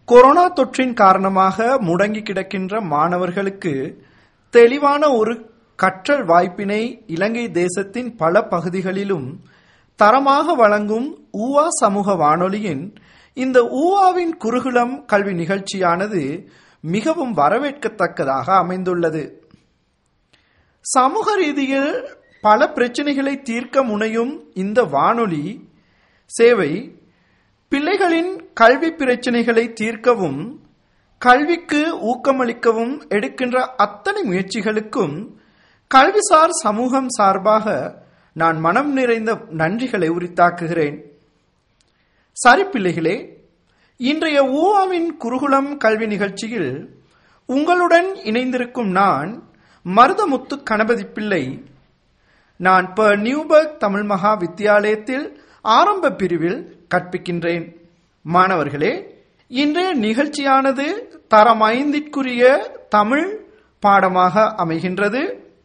corona தொற்றின் காரணமாக முடங்கி கிடக்கின்ற மாணவர்களுக்கு தெளிவான ஒரு கற்றல் வாய்ப்பினை இலங்கை தேசத்தின் பல பகுதிகளிலும் தரமாக வழங்கும் ஊவா சமூக வானொலியின் இந்த ஊவாவின் குருகுலம் கல்வி நிகழ்ச்சியானது மிகவும் வரவேற்கத்தக்கதாக அமைந்துள்ளது சமூக ரீதியில் பல பிரச்சனைகளை தீர்க்க முனையும் இந்த வானொலி சேவை பிள்ளைகளின் கல்வி பிரச்சனைகளை தீர்க்கவும் கல்விக்கு ஊக்கமளிக்கவும் எடுக்கின்ற அத்தனை முயற்சிகளுக்கும் கல்விசார் சமூகம் சார்பாக நான் மனம் நிறைந்த நன்றிகளை உரித்தாக்குகிறேன் சரி பிள்ளைகளே இன்றைய ஊவாவின் குருகுலம் கல்வி நிகழ்ச்சியில் உங்களுடன் இணைந்திருக்கும் நான் மருதமுத்து கணபதி பிள்ளை நான் ப நியூபர்க் தமிழ் மகா வித்தியாலயத்தில் ஆரம்ப பிரிவில் கற்பிக்கின்றேன் மாணவர்களே இன்றைய நிகழ்ச்சியானது தரம் ஐந்திற்குரிய தமிழ் பாடமாக அமைகின்றது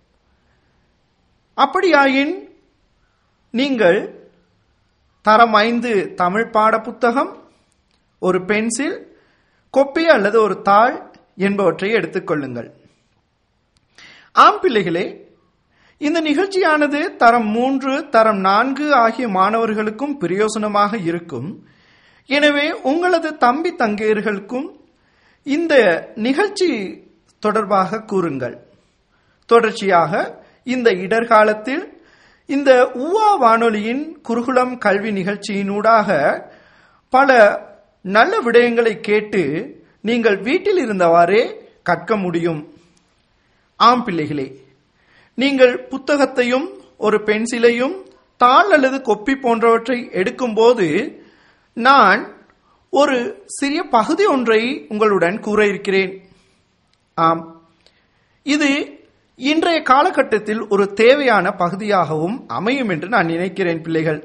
அப்படியாயின் நீங்கள் தரம் ஐந்து தமிழ் பாட புத்தகம் ஒரு பென்சில் கொப்பி அல்லது ஒரு தாள் என்பவற்றை எடுத்துக்கொள்ளுங்கள் ஆம் பிள்ளைகளே இந்த நிகழ்ச்சியானது தரம் மூன்று தரம் நான்கு ஆகிய மாணவர்களுக்கும் பிரயோசனமாக இருக்கும் எனவே உங்களது தம்பி தங்கையர்களுக்கும் இந்த நிகழ்ச்சி தொடர்பாக கூறுங்கள் தொடர்ச்சியாக இந்த இடர்காலத்தில் இந்த உவா வானொலியின் குருகுலம் கல்வி நிகழ்ச்சியினூடாக பல நல்ல விடயங்களை கேட்டு நீங்கள் வீட்டில் இருந்தவாறே கற்க முடியும் ஆம் பிள்ளைகளே நீங்கள் புத்தகத்தையும் ஒரு பென்சிலையும் தாள் அல்லது கொப்பி போன்றவற்றை எடுக்கும்போது நான் ஒரு சிறிய பகுதி ஒன்றை உங்களுடன் கூற இருக்கிறேன் ஆம் இது இன்றைய காலகட்டத்தில் ஒரு தேவையான பகுதியாகவும் அமையும் என்று நான் நினைக்கிறேன் பிள்ளைகள்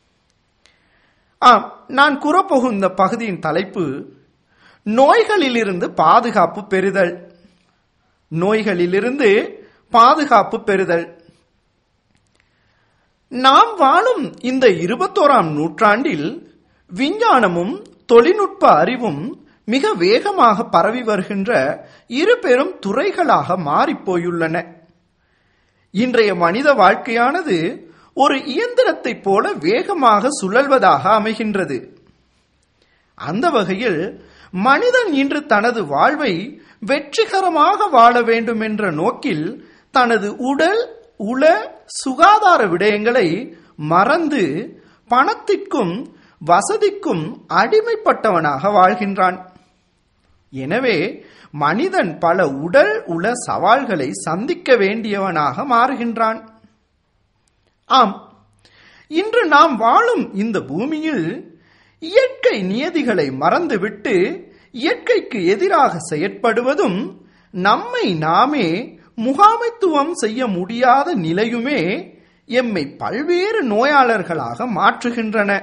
ஆம் நான் கூறப்போகும் இந்த பகுதியின் தலைப்பு நோய்களிலிருந்து பாதுகாப்பு பெறுதல் நோய்களிலிருந்து பாதுகாப்பு பெறுதல் நாம் வாழும் இந்த இருபத்தோராம் நூற்றாண்டில் விஞ்ஞானமும் தொழில்நுட்ப அறிவும் மிக வேகமாக பரவி வருகின்ற இரு பெரும் துறைகளாக மாறிப்போயுள்ளன இன்றைய மனித வாழ்க்கையானது ஒரு இயந்திரத்தைப் போல வேகமாக சுழல்வதாக அமைகின்றது அந்த வகையில் மனிதன் இன்று தனது வாழ்வை வெற்றிகரமாக வாழ வேண்டும் என்ற நோக்கில் தனது உடல் உள சுகாதார விடயங்களை மறந்து பணத்திற்கும் வசதிக்கும் அடிமைப்பட்டவனாக வாழ்கின்றான் எனவே மனிதன் பல உடல் உள சவால்களை சந்திக்க வேண்டியவனாக மாறுகின்றான் ஆம் இன்று நாம் வாழும் இந்த பூமியில் இயற்கை நியதிகளை மறந்துவிட்டு இயற்கைக்கு எதிராக செயற்படுவதும் நம்மை நாமே முகாமைத்துவம் செய்ய முடியாத நிலையுமே எம்மை பல்வேறு நோயாளர்களாக மாற்றுகின்றன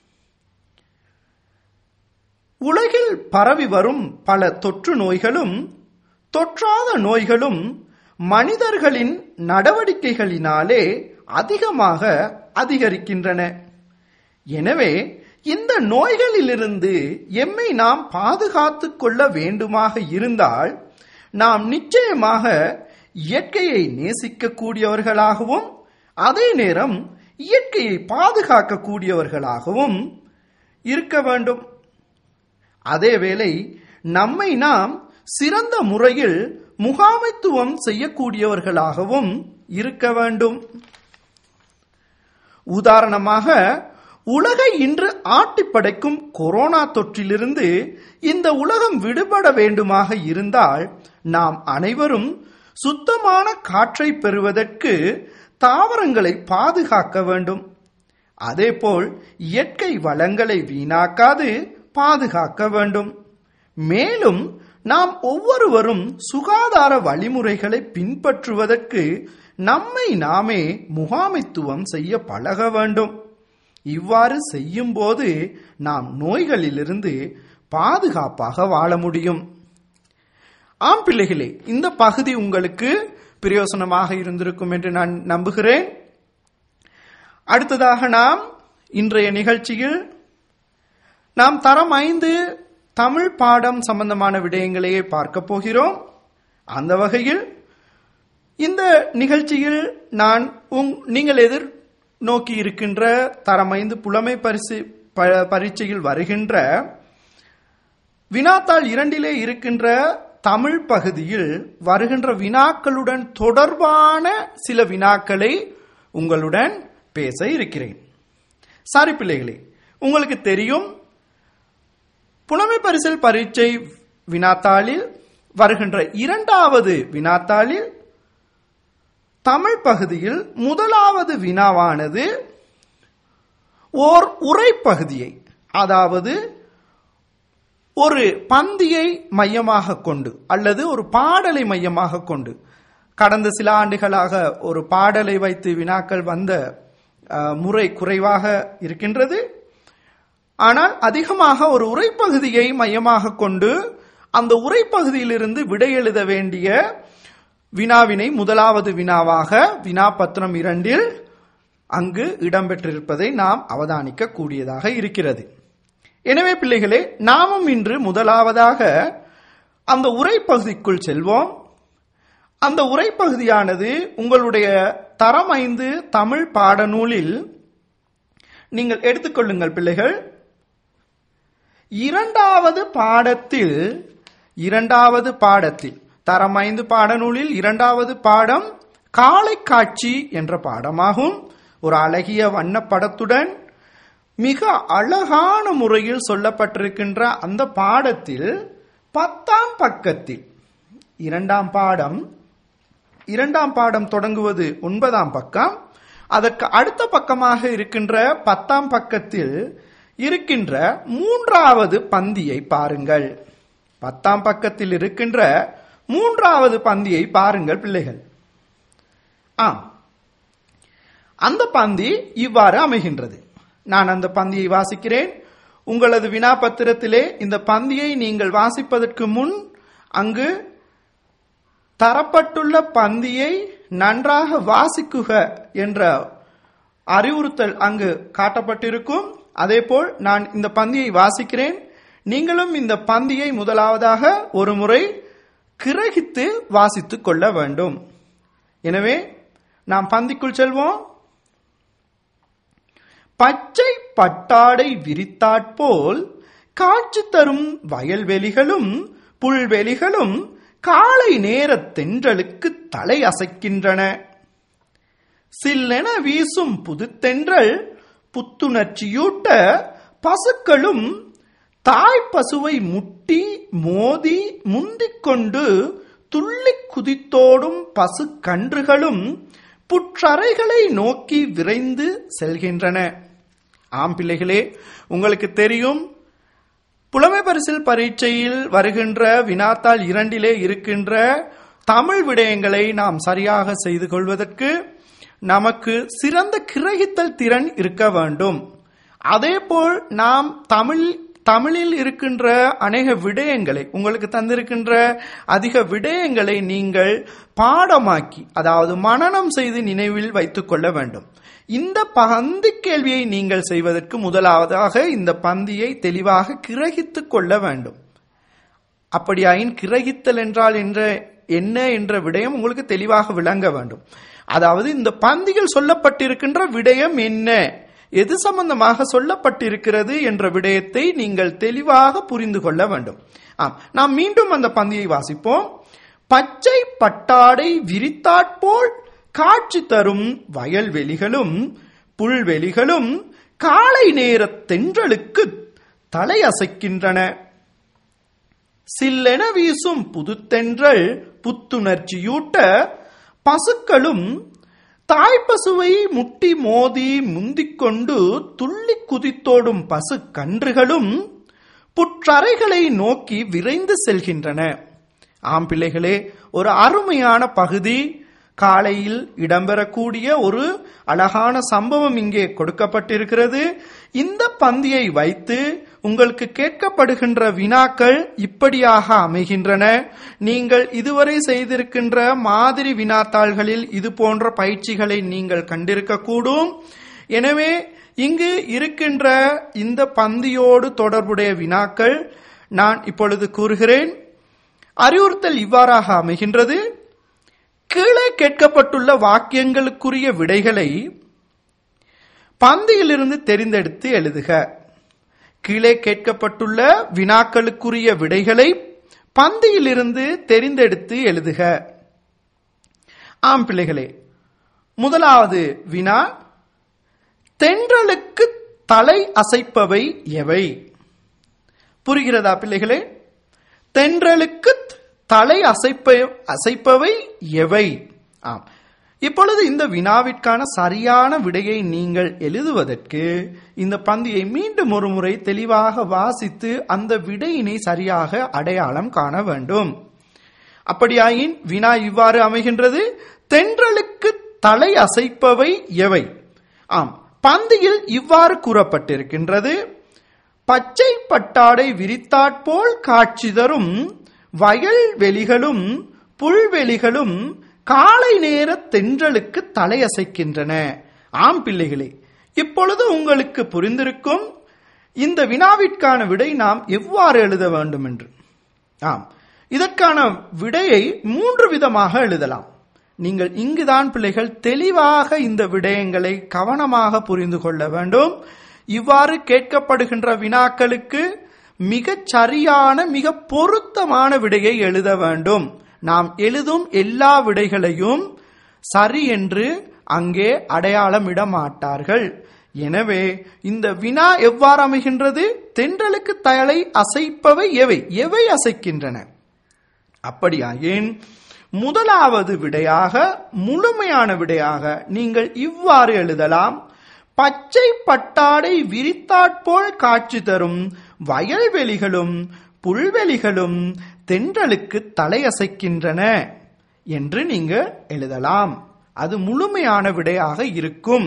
உலகில் பரவி வரும் பல தொற்று நோய்களும் தொற்றாத நோய்களும் மனிதர்களின் நடவடிக்கைகளினாலே அதிகமாக அதிகரிக்கின்றன எனவே இந்த நோய்களிலிருந்து எம்மை நாம் பாதுகாத்துக் கொள்ள வேண்டுமாக இருந்தால் நாம் நிச்சயமாக இயற்கையை நேசிக்கக்கூடியவர்களாகவும் அதே நேரம் இயற்கையை பாதுகாக்கக்கூடியவர்களாகவும் இருக்க வேண்டும் அதேவேளை நம்மை நாம் சிறந்த முறையில் முகாமைத்துவம் செய்யக்கூடியவர்களாகவும் இருக்க வேண்டும் உதாரணமாக உலகை இன்று ஆட்டி படைக்கும் கொரோனா தொற்றிலிருந்து இந்த உலகம் விடுபட வேண்டுமாக இருந்தால் நாம் அனைவரும் சுத்தமான காற்றை பெறுவதற்கு தாவரங்களை பாதுகாக்க வேண்டும் அதேபோல் இயற்கை வளங்களை வீணாக்காது பாதுகாக்க வேண்டும் மேலும் நாம் ஒவ்வொருவரும் சுகாதார வழிமுறைகளை பின்பற்றுவதற்கு நம்மை நாமே முகாமைத்துவம் செய்ய பழக வேண்டும் இவ்வாறு செய்யும் போது நாம் நோய்களிலிருந்து பாதுகாப்பாக வாழ முடியும் ஆம் பிள்ளைகளே இந்த பகுதி உங்களுக்கு பிரயோசனமாக இருந்திருக்கும் என்று நான் நம்புகிறேன் அடுத்ததாக நாம் இன்றைய நிகழ்ச்சியில் நாம் தரம் ஐந்து தமிழ் பாடம் சம்பந்தமான விடயங்களையே பார்க்க போகிறோம் அந்த வகையில் இந்த நிகழ்ச்சியில் நான் உங் நீங்கள் எதிர் நோக்கி இருக்கின்ற தரமைந்து புலமை பரிசு ப- பரீட்சையில் வருகின்ற வினாத்தாள் இரண்டிலே இருக்கின்ற தமிழ் பகுதியில் வருகின்ற வினாக்களுடன் தொடர்பான சில வினாக்களை உங்களுடன் பேச இருக்கிறேன் சாரி பிள்ளைகளே உங்களுக்கு தெரியும் புலமை பரிசில் பரீட்சை வினாத்தாளில் வருகின்ற இரண்டாவது வினாத்தாளில் தமிழ் பகுதியில் முதலாவது வினாவானது ஓர் உரைப்பகுதியை அதாவது ஒரு பந்தியை மையமாக கொண்டு அல்லது ஒரு பாடலை மையமாக கொண்டு கடந்த சில ஆண்டுகளாக ஒரு பாடலை வைத்து வினாக்கள் வந்த அஹ், முறை குறைவாக இருக்கின்றது ஆனால் அதிகமாக ஒரு உரைப்பகுதியை மையமாக கொண்டு அந்த உரைப்பகுதியிலிருந்து விடை எழுத வேண்டிய வினாவினை முதலாவது வினாவாக வினாபத்திரம் இரண்டில் அங்கு இடம்பெற்றிருப்பதை நாம் அவதானிக்க கூடியதாக இருக்கிறது எனவே பிள்ளைகளே நாமும் இன்று முதலாவதாக அந்த உரைப்பகுதிக்குள் செல்வோம் அந்த உரைப்பகுதியானது உங்களுடைய தரம் ஐந்து தமிழ் பாடநூலில் நீங்கள் எடுத்துக்கொள்ளுங்கள் பிள்ளைகள் இரண்டாவது பாடத்தில் இரண்டாவது பாடத்தில் தரம் ஐந்து பாடநூலில் இரண்டாவது பாடம் காலை காட்சி என்ற பாடமாகும் ஒரு அழகிய வண்ணப்படத்துடன் மிக அழகான முறையில் சொல்லப்பட்டிருக்கின்ற அந்த பாடத்தில் பத்தாம் பக்கத்தில் இரண்டாம் பாடம் இரண்டாம் பாடம் தொடங்குவது ஒன்பதாம் பக்கம் அதற்கு அடுத்த பக்கமாக இருக்கின்ற பத்தாம் பக்கத்தில் இருக்கின்ற மூன்றாவது பந்தியை பாருங்கள் பத்தாம் பக்கத்தில் இருக்கின்ற மூன்றாவது பந்தியை பாருங்கள் பிள்ளைகள் ஆம் அந்த பந்தி இவ்வாறு அமைகின்றது நான் அந்த பந்தியை வாசிக்கிறேன் உங்களது வினாபத்திரத்திலே இந்த பந்தியை நீங்கள் வாசிப்பதற்கு முன் அங்கு தரப்பட்டுள்ள பந்தியை நன்றாக வாசிக்குக என்ற அறிவுறுத்தல் அங்கு காட்டப்பட்டிருக்கும் அதேபோல் நான் இந்த பந்தியை வாசிக்கிறேன் நீங்களும் இந்த பந்தியை முதலாவதாக ஒரு முறை கிரகித்து வாசித்துக் கொள்ள வேண்டும் எனவே நாம் பந்திக்குள் செல்வோம் பச்சை பட்டாடை விரித்தாற்போல் காட்சி தரும் வயல்வெளிகளும் புல்வெளிகளும் காலை நேர தென்றலுக்கு தலை அசைக்கின்றன சில்லென வீசும் புதுத்தென்றல் புத்துணர்ச்சியூட்ட பசுக்களும் தாய் பசுவை முட்டி மோதி முந்திக் கொண்டு துள்ளி குதித்தோடும் பசு கன்றுகளும் புற்றறைகளை நோக்கி விரைந்து செல்கின்றன ஆம் பிள்ளைகளே உங்களுக்கு தெரியும் புலமை பரிசில் பரீட்சையில் வருகின்ற வினாத்தாள் இரண்டிலே இருக்கின்ற தமிழ் விடயங்களை நாம் சரியாக செய்து கொள்வதற்கு நமக்கு சிறந்த கிரகித்தல் திறன் இருக்க வேண்டும் அதேபோல் நாம் தமிழ் தமிழில் இருக்கின்ற அநேக விடயங்களை உங்களுக்கு தந்திருக்கின்ற அதிக விடயங்களை நீங்கள் பாடமாக்கி அதாவது மனனம் செய்து நினைவில் வைத்துக் கொள்ள வேண்டும் இந்த பந்தி கேள்வியை நீங்கள் செய்வதற்கு முதலாவதாக இந்த பந்தியை தெளிவாக கிரகித்துக் கொள்ள வேண்டும் அப்படியாயின் கிரகித்தல் என்றால் என்ற என்ன என்ற விடயம் உங்களுக்கு தெளிவாக விளங்க வேண்டும் அதாவது இந்த பந்தியில் சொல்லப்பட்டிருக்கின்ற விடயம் என்ன எது சம்பந்தமாக சொல்லப்பட்டிருக்கிறது என்ற விடயத்தை நீங்கள் தெளிவாக புரிந்து கொள்ள வேண்டும் ஆம் நாம் மீண்டும் அந்த பந்தியை வாசிப்போம் பச்சை பட்டாடை விரித்தாற்போல் காட்சி தரும் வயல்வெளிகளும் புல்வெளிகளும் காலை நேர தென்றலுக்கு தலையசைக்கின்றன சில்லென வீசும் புதுத்தென்றல் புத்துணர்ச்சியூட்ட பசுக்களும் தாய்ப்பசுவை முட்டி மோதி முந்திக்கொண்டு துள்ளி குதித்தோடும் பசு கன்றுகளும் புற்றறைகளை நோக்கி விரைந்து செல்கின்றன ஆம் பிள்ளைகளே ஒரு அருமையான பகுதி காலையில் இடம்பெறக்கூடிய ஒரு அழகான சம்பவம் இங்கே கொடுக்கப்பட்டிருக்கிறது இந்த பந்தியை வைத்து உங்களுக்கு கேட்கப்படுகின்ற வினாக்கள் இப்படியாக அமைகின்றன நீங்கள் இதுவரை செய்திருக்கின்ற மாதிரி வினாத்தாள்களில் இது போன்ற பயிற்சிகளை நீங்கள் கண்டிருக்கக்கூடும் எனவே இங்கு இருக்கின்ற இந்த பந்தியோடு தொடர்புடைய வினாக்கள் நான் இப்பொழுது கூறுகிறேன் அறிவுறுத்தல் இவ்வாறாக அமைகின்றது கீழே கேட்கப்பட்டுள்ள வாக்கியங்களுக்குரிய விடைகளை பந்தியிலிருந்து தெரிந்தெடுத்து எழுதுக கீழே கேட்கப்பட்டுள்ள வினாக்களுக்குரிய விடைகளை பந்தியிலிருந்து தெரிந்தெடுத்து எழுதுக ஆம் பிள்ளைகளே முதலாவது வினா தென்றலுக்கு தலை அசைப்பவை எவை புரிகிறதா பிள்ளைகளே தென்றலுக்கு தலை அசைப்ப அசைப்பவை எவை ஆம் இப்பொழுது இந்த வினாவிற்கான சரியான விடையை நீங்கள் எழுதுவதற்கு இந்த பந்தியை மீண்டும் ஒரு முறை தெளிவாக வாசித்து அந்த விடையினை சரியாக அடையாளம் காண வேண்டும் அப்படியாயின் வினா இவ்வாறு அமைகின்றது தென்றலுக்கு தலை அசைப்பவை எவை ஆம் பந்தியில் இவ்வாறு கூறப்பட்டிருக்கின்றது பச்சை பட்டாடை விரித்தாற்போல் காட்சி தரும் வயல் வெளிகளும் புல்வெளிகளும் காலை நேர தென்றலுக்கு தலையசைக்கின்றன ஆம் பிள்ளைகளே இப்பொழுது உங்களுக்கு புரிந்திருக்கும் இந்த வினாவிற்கான விடை நாம் எவ்வாறு எழுத வேண்டும் என்று ஆம் இதற்கான விடையை மூன்று விதமாக எழுதலாம் நீங்கள் இங்குதான் பிள்ளைகள் தெளிவாக இந்த விடயங்களை கவனமாக புரிந்து கொள்ள வேண்டும் இவ்வாறு கேட்கப்படுகின்ற வினாக்களுக்கு மிகச் சரியான மிக பொருத்தமான விடையை எழுத வேண்டும் நாம் எழுதும் எல்லா விடைகளையும் சரி என்று அங்கே அடையாளமிட மாட்டார்கள் எனவே இந்த வினா எவ்வாறு அமைகின்றது தென்றலுக்கு தலை அசைப்பவை எவை எவை அசைக்கின்றன அப்படியாயின் முதலாவது விடையாக முழுமையான விடையாக நீங்கள் இவ்வாறு எழுதலாம் பச்சை பட்டாடை விரித்தாற்போல் காட்சி தரும் வயல்வெளிகளும் புல்வெளிகளும் தென்றலுக்கு தலையசைக்கின்றன என்று நீங்க எழுதலாம் அது முழுமையான விடையாக இருக்கும்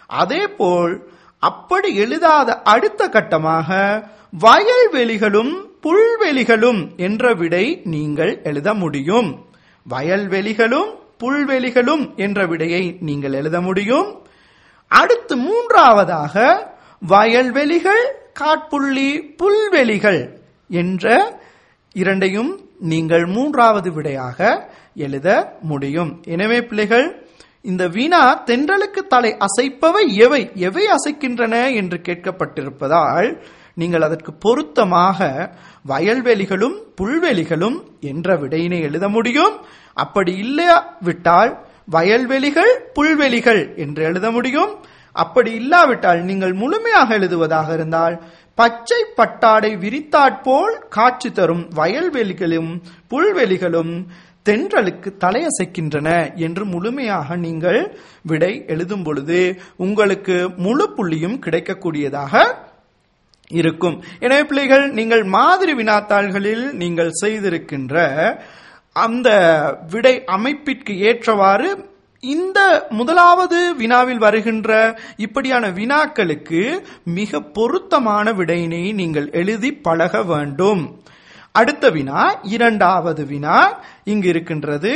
அதேபோல் அப்படி எழுதாத அடுத்த கட்டமாக வயல்வெளிகளும் புல்வெளிகளும் என்ற விடை நீங்கள் எழுத முடியும் வயல்வெளிகளும் புல்வெளிகளும் என்ற விடையை நீங்கள் எழுத முடியும் அடுத்து மூன்றாவதாக வயல்வெளிகள் காட்புள்ளி புல்வெளிகள் என்ற இரண்டையும் நீங்கள் மூன்றாவது விடையாக எழுத முடியும் எனவே பிள்ளைகள் இந்த வினா தென்றலுக்கு தலை அசைப்பவை எவை எவை அசைக்கின்றன என்று கேட்கப்பட்டிருப்பதால் நீங்கள் அதற்கு பொருத்தமாக வயல்வெளிகளும் புல்வெளிகளும் என்ற விடையினை எழுத முடியும் அப்படி இல்லாவிட்டால் வயல்வெளிகள் புல்வெளிகள் என்று எழுத முடியும் அப்படி இல்லாவிட்டால் நீங்கள் முழுமையாக எழுதுவதாக இருந்தால் பச்சை பட்டாடை விரித்தாற்போல் காட்சி தரும் வயல்வெளிகளும் புல்வெளிகளும் தென்றலுக்கு தலையசைக்கின்றன என்று முழுமையாக நீங்கள் விடை எழுதும் பொழுது உங்களுக்கு முழு புள்ளியும் கிடைக்கக்கூடியதாக இருக்கும் எனவே பிள்ளைகள் நீங்கள் மாதிரி வினாத்தாள்களில் நீங்கள் செய்திருக்கின்ற அந்த விடை அமைப்பிற்கு ஏற்றவாறு இந்த முதலாவது வினாவில் வருகின்ற இப்படியான வினாக்களுக்கு மிக பொருத்தமான விடையினை நீங்கள் எழுதி பழக வேண்டும் அடுத்த வினா இரண்டாவது வினா இங்கு இருக்கின்றது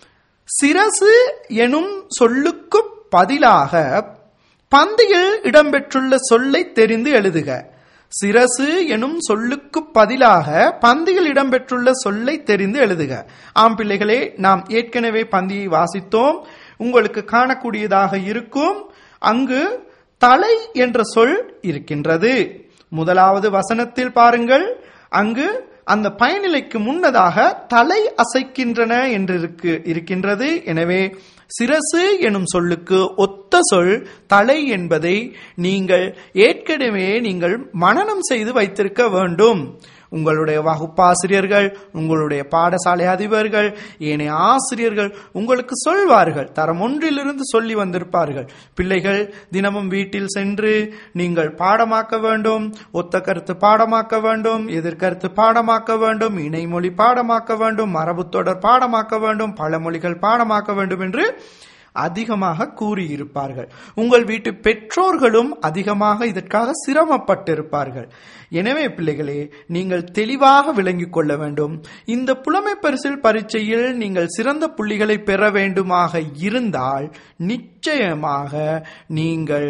சிரசு எனும் சொல்லுக்கு பதிலாக பந்தியில் இடம்பெற்றுள்ள சொல்லை தெரிந்து எழுதுக சிரசு எனும் சொல்லுக்கு பதிலாக பந்தியில் இடம்பெற்றுள்ள சொல்லை தெரிந்து எழுதுக ஆம் பிள்ளைகளே நாம் ஏற்கனவே பந்தியை வாசித்தோம் உங்களுக்கு காணக்கூடியதாக இருக்கும் அங்கு தலை என்ற சொல் இருக்கின்றது முதலாவது வசனத்தில் பாருங்கள் அங்கு அந்த பயனிலைக்கு முன்னதாக தலை அசைக்கின்றன என்று இருக்கு இருக்கின்றது எனவே சிரசு எனும் சொல்லுக்கு ஒத்த சொல் தலை என்பதை நீங்கள் ஏற்கனவே நீங்கள் மனனம் செய்து வைத்திருக்க வேண்டும் உங்களுடைய வகுப்பாசிரியர்கள் உங்களுடைய பாடசாலை அதிபர்கள் ஏனைய ஆசிரியர்கள் உங்களுக்கு சொல்வார்கள் தரம் ஒன்றிலிருந்து சொல்லி வந்திருப்பார்கள் பிள்ளைகள் தினமும் வீட்டில் சென்று நீங்கள் பாடமாக்க வேண்டும் ஒத்த கருத்து பாடமாக்க வேண்டும் எதிர்கருத்து பாடமாக்க வேண்டும் இணைமொழி பாடமாக்க வேண்டும் மரபுத்தொடர் பாடமாக்க வேண்டும் பழமொழிகள் பாடமாக்க வேண்டும் என்று அதிகமாக கூறியிருப்பார்கள் உங்கள் வீட்டு பெற்றோர்களும் அதிகமாக இதற்காக சிரமப்பட்டிருப்பார்கள் எனவே பிள்ளைகளே நீங்கள் தெளிவாக விளங்கிக் கொள்ள வேண்டும் இந்த புலமை பரிசில் பரீட்சையில் நீங்கள் சிறந்த புள்ளிகளை பெற வேண்டுமாக இருந்தால் நிச்சயமாக நீங்கள்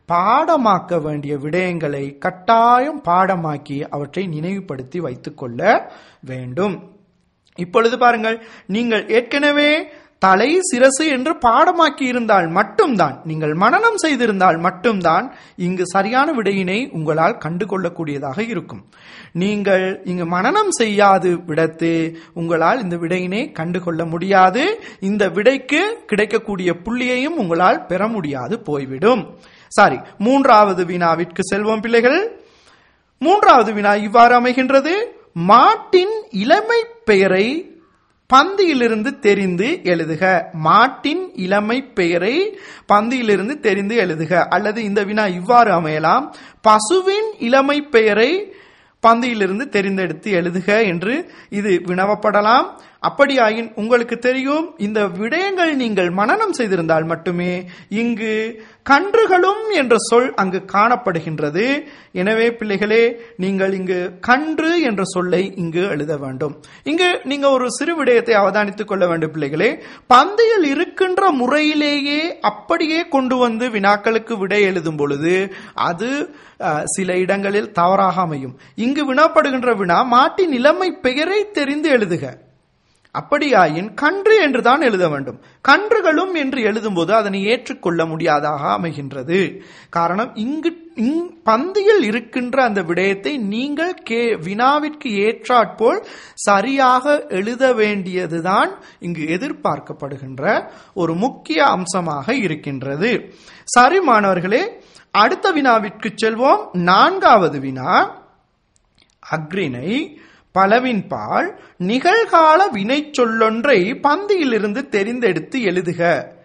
பாடமாக்க வேண்டிய விடயங்களை கட்டாயம் பாடமாக்கி அவற்றை நினைவுபடுத்தி வைத்துக் கொள்ள வேண்டும் இப்பொழுது பாருங்கள் நீங்கள் ஏற்கனவே தலை சிரசு என்று பாடமாக்கி இருந்தால் மட்டும்தான் நீங்கள் மனனம் செய்திருந்தால் மட்டும்தான் இங்கு சரியான விடையினை உங்களால் கண்டுகொள்ளக்கூடியதாக இருக்கும் நீங்கள் இங்கு மனனம் செய்யாது விடத்து உங்களால் இந்த விடையினை கண்டுகொள்ள முடியாது இந்த விடைக்கு கிடைக்கக்கூடிய புள்ளியையும் உங்களால் பெற முடியாது போய்விடும் சாரி மூன்றாவது வினாவிற்கு செல்வோம் பிள்ளைகள் மூன்றாவது வினா இவ்வாறு அமைகின்றது மாட்டின் இளமை பெயரை பந்தியிலிருந்து தெரிந்து எழுதுக மாட்டின் இளமை பெயரை பந்தியிலிருந்து தெரிந்து எழுதுக அல்லது இந்த வினா இவ்வாறு அமையலாம் பசுவின் இளமை பெயரை பந்தியிலிருந்து தெரிந்தெடுத்து எழுதுக என்று இது வினவப்படலாம் அப்படியாயின் உங்களுக்கு தெரியும் இந்த விடயங்கள் நீங்கள் மனனம் செய்திருந்தால் மட்டுமே இங்கு கன்றுகளும் என்ற சொல் அங்கு காணப்படுகின்றது எனவே பிள்ளைகளே நீங்கள் இங்கு கன்று என்ற சொல்லை இங்கு எழுத வேண்டும் இங்கு நீங்க ஒரு சிறு விடயத்தை அவதானித்துக் கொள்ள வேண்டும் பிள்ளைகளே பந்தியில் இருக்கின்ற முறையிலேயே அப்படியே கொண்டு வந்து வினாக்களுக்கு விடை எழுதும் பொழுது அது அஹ், சில இடங்களில் தவறாக அமையும் இங்கு வினாப்படுகின்ற வினா மாட்டின் இளமை பெயரை தெரிந்து எழுதுக அப்படியாயின் கன்று என்றுதான் எழுத வேண்டும் கன்றுகளும் என்று எழுதும்போது அதனை ஏற்றுக்கொள்ள முடியாதாக அமைகின்றது காரணம் இங்கு இங்- பந்தியில் இருக்கின்ற அந்த விடயத்தை நீங்கள் கே வினாவிற்கு ஏற்றாற்போல் சரியாக எழுத வேண்டியதுதான் இங்கு எதிர்பார்க்கப்படுகின்ற ஒரு முக்கிய அம்சமாக இருக்கின்றது சரி மாணவர்களே அடுத்த வினாவிற்கு செல்வோம் நான்காவது வினா அக்ரிணை பலவின் பால் நிகழ்கால வினை சொல்லொன்றை பந்தியிலிருந்து தெரிந்தெடுத்து எழுதுக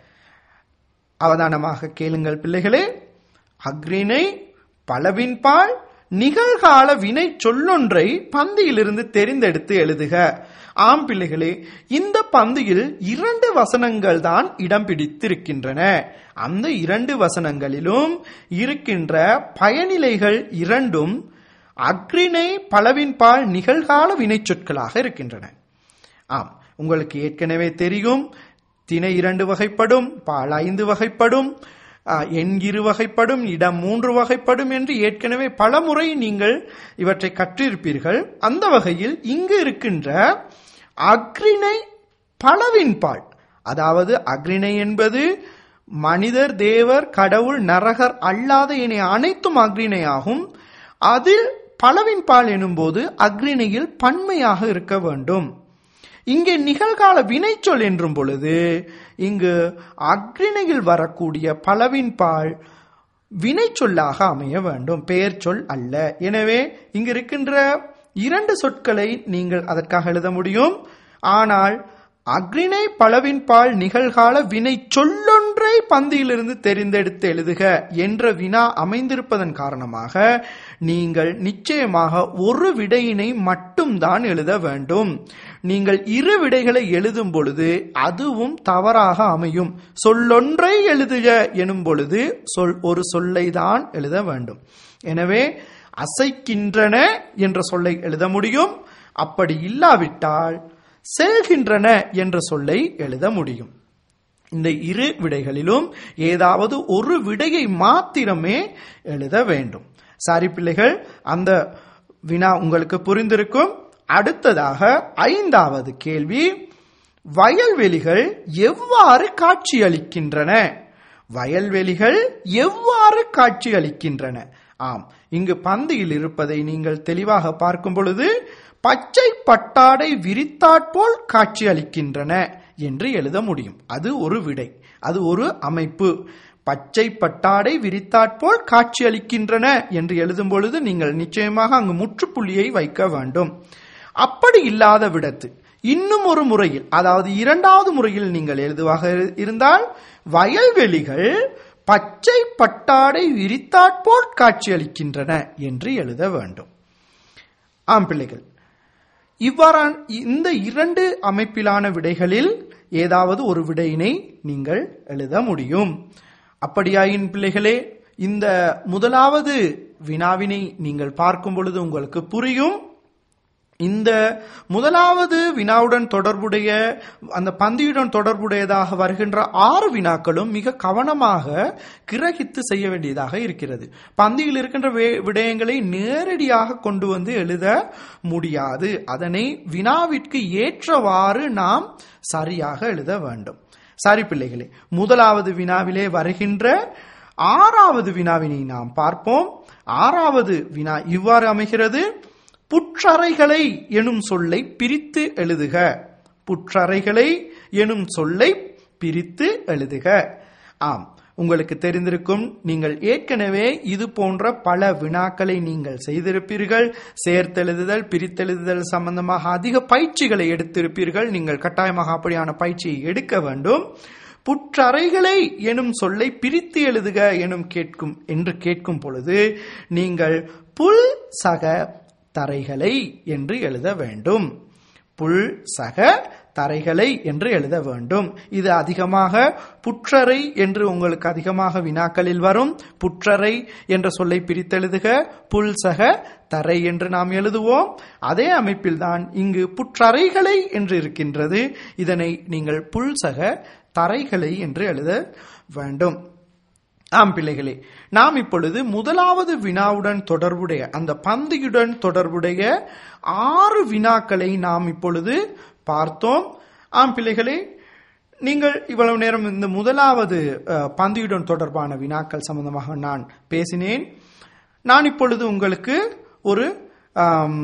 அவதானமாக கேளுங்கள் பிள்ளைகளே அக்ரிணை பலவின் பால் நிகழ்கால வினை சொல்லொன்றை பந்தியிலிருந்து தெரிந்தெடுத்து எழுதுக ஆம் பிள்ளைகளே இந்த பந்தியில் இரண்டு வசனங்கள் தான் இடம் பிடித்திருக்கின்றன அந்த இரண்டு வசனங்களிலும் இருக்கின்ற பயனிலைகள் இரண்டும் அக்ரிணை பலவின்பால் நிகழ்கால வினைச்சொற்களாக இருக்கின்றன ஆம் உங்களுக்கு ஏற்கனவே தெரியும் திணை இரண்டு வகைப்படும் பால் ஐந்து வகைப்படும் ஆ, எண் இரு வகைப்படும் இடம் மூன்று வகைப்படும் என்று ஏற்கனவே பல முறை நீங்கள் இவற்றை கற்றிருப்பீர்கள் அந்த வகையில் இங்கு இருக்கின்ற அக்ரிணை பலவின்பால் அதாவது அக்ரிணை என்பது மனிதர் தேவர் கடவுள் நரகர் அல்லாத இனி அனைத்தும் அக்ரிணையாகும் அதில் பலவின்பால் எனும்போது அக்ரிணையில் பன்மையாக இருக்க வேண்டும் இங்கே நிகழ்கால வினைச்சொல் என்றும் பொழுது இங்கு அக்ரிணையில் வரக்கூடிய பலவின்பால் வினைச்சொல்லாக அமைய வேண்டும் பெயர் சொல் அல்ல எனவே இங்கு இருக்கின்ற இரண்டு சொற்களை நீங்கள் அதற்காக எழுத முடியும் ஆனால் அக்ரிணை பலவின்பால் நிகழ்கால வினை சொல்லொன்றை பந்தியிலிருந்து தெரிந்தெடுத்து எழுதுக என்ற வினா அமைந்திருப்பதன் காரணமாக நீங்கள் நிச்சயமாக ஒரு விடையினை மட்டும்தான் எழுத வேண்டும் நீங்கள் இரு விடைகளை எழுதும் பொழுது அதுவும் தவறாக அமையும் சொல்லொன்றை எழுதுக எனும் பொழுது சொல் ஒரு சொல்லை தான் எழுத வேண்டும் எனவே அசைக்கின்றன என்ற சொல்லை எழுத முடியும் அப்படி இல்லாவிட்டால் செல்கின்றன என்ற சொல்லை எழுத முடியும் இந்த இரு விடைகளிலும் ஏதாவது ஒரு விடையை மாத்திரமே எழுத வேண்டும் சரி பிள்ளைகள் அந்த வினா உங்களுக்கு புரிந்திருக்கும் அடுத்ததாக ஐந்தாவது கேள்வி வயல்வெளிகள் எவ்வாறு காட்சியளிக்கின்றன வயல்வெளிகள் எவ்வாறு காட்சியளிக்கின்றன ஆம் இங்கு பந்தியில் இருப்பதை நீங்கள் தெளிவாக பார்க்கும் பொழுது பச்சை பட்டாடை விரித்தாற்போல் காட்சியளிக்கின்றன என்று எழுத முடியும் அது ஒரு விடை அது ஒரு அமைப்பு பச்சை பட்டாடை விரித்தாற்போல் காட்சியளிக்கின்றன என்று எழுதும் பொழுது நீங்கள் நிச்சயமாக அங்கு முற்றுப்புள்ளியை வைக்க வேண்டும் அப்படி இல்லாத விடத்து இன்னும் ஒரு முறையில் அதாவது இரண்டாவது முறையில் நீங்கள் எழுதுவாக இருந்தால் வயல்வெளிகள் பச்சை பட்டாடை விரித்தாற்போல் காட்சியளிக்கின்றன என்று எழுத வேண்டும் ஆம் பிள்ளைகள் இவ்வாறான இந்த இரண்டு அமைப்பிலான விடைகளில் ஏதாவது ஒரு விடையினை நீங்கள் எழுத முடியும் அப்படியாயின் பிள்ளைகளே இந்த முதலாவது வினாவினை நீங்கள் பார்க்கும் பொழுது உங்களுக்கு புரியும் இந்த முதலாவது வினாவுடன் தொடர்புடைய அந்த பந்தியுடன் தொடர்புடையதாக வருகின்ற ஆறு வினாக்களும் மிக கவனமாக கிரகித்து செய்ய வேண்டியதாக இருக்கிறது பந்தியில் இருக்கின்ற வே- விடயங்களை நேரடியாக கொண்டு வந்து எழுத முடியாது அதனை வினாவிற்கு ஏற்றவாறு நாம் சரியாக எழுத வேண்டும் சரி பிள்ளைகளே முதலாவது வினாவிலே வருகின்ற ஆறாவது வினாவினை நாம் பார்ப்போம் ஆறாவது வினா இவ்வாறு அமைகிறது புற்றறைகளை எனும் சொல்லை பிரித்து எழுதுக புற்றறைகளை எனும் சொல்லை பிரித்து எழுதுக ஆம் உங்களுக்கு தெரிந்திருக்கும் நீங்கள் ஏற்கனவே இது போன்ற பல வினாக்களை நீங்கள் செய்திருப்பீர்கள் சேர்த்தெழுதுதல் பிரித்தெழுதுதல் சம்பந்தமாக அதிக பயிற்சிகளை எடுத்திருப்பீர்கள் நீங்கள் கட்டாயமாக அப்படியான பயிற்சியை எடுக்க வேண்டும் புற்றறைகளை எனும் சொல்லை பிரித்து எழுதுக எனும் கேட்கும் என்று கேட்கும் பொழுது நீங்கள் புல் சக தரைகளை என்று எழுத வேண்டும் புல் சக தரைகளை என்று எழுத வேண்டும் இது அதிகமாக புற்றறை என்று உங்களுக்கு அதிகமாக வினாக்களில் வரும் புற்றறை என்ற சொல்லை பிரித்தெழுதுக புல் சக தரை என்று நாம் எழுதுவோம் அதே அமைப்பில்தான் இங்கு புற்றறைகளை என்று இருக்கின்றது இதனை நீங்கள் புல் சக தரைகளை என்று எழுத வேண்டும் ஆம் பிள்ளைகளே நாம் இப்பொழுது முதலாவது வினாவுடன் தொடர்புடைய அந்த பந்தியுடன் தொடர்புடைய ஆறு வினாக்களை நாம் இப்பொழுது பார்த்தோம் ஆம் பிள்ளைகளே நீங்கள் இவ்வளவு நேரம் இந்த முதலாவது அஹ், பந்தியுடன் தொடர்பான வினாக்கள் சம்பந்தமாக நான் பேசினேன் நான் இப்பொழுது உங்களுக்கு ஒரு ஆம்,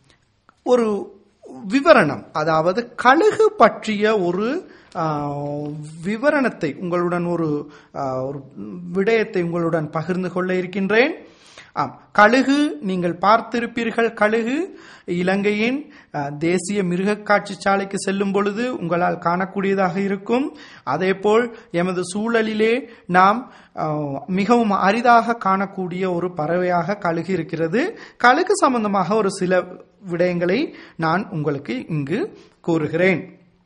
ஒரு விவரணம் அதாவது கழுகு பற்றிய ஒரு ஆ, விவரணத்தை உங்களுடன் ஒரு ஆ, ஒரு விடயத்தை உங்களுடன் பகிர்ந்து கொள்ள இருக்கின்றேன் ஆம் கழுகு நீங்கள் பார்த்திருப்பீர்கள் கழுகு இலங்கையின் ஆ, தேசிய மிருக காட்சி சாலைக்கு செல்லும் பொழுது உங்களால் காணக்கூடியதாக இருக்கும் அதேபோல் எமது சூழலிலே நாம் ஆ, மிகவும் அரிதாக காணக்கூடிய ஒரு பறவையாக கழுகு இருக்கிறது கழுகு சம்பந்தமாக ஒரு சில விடயங்களை நான் உங்களுக்கு இங்கு கூறுகிறேன்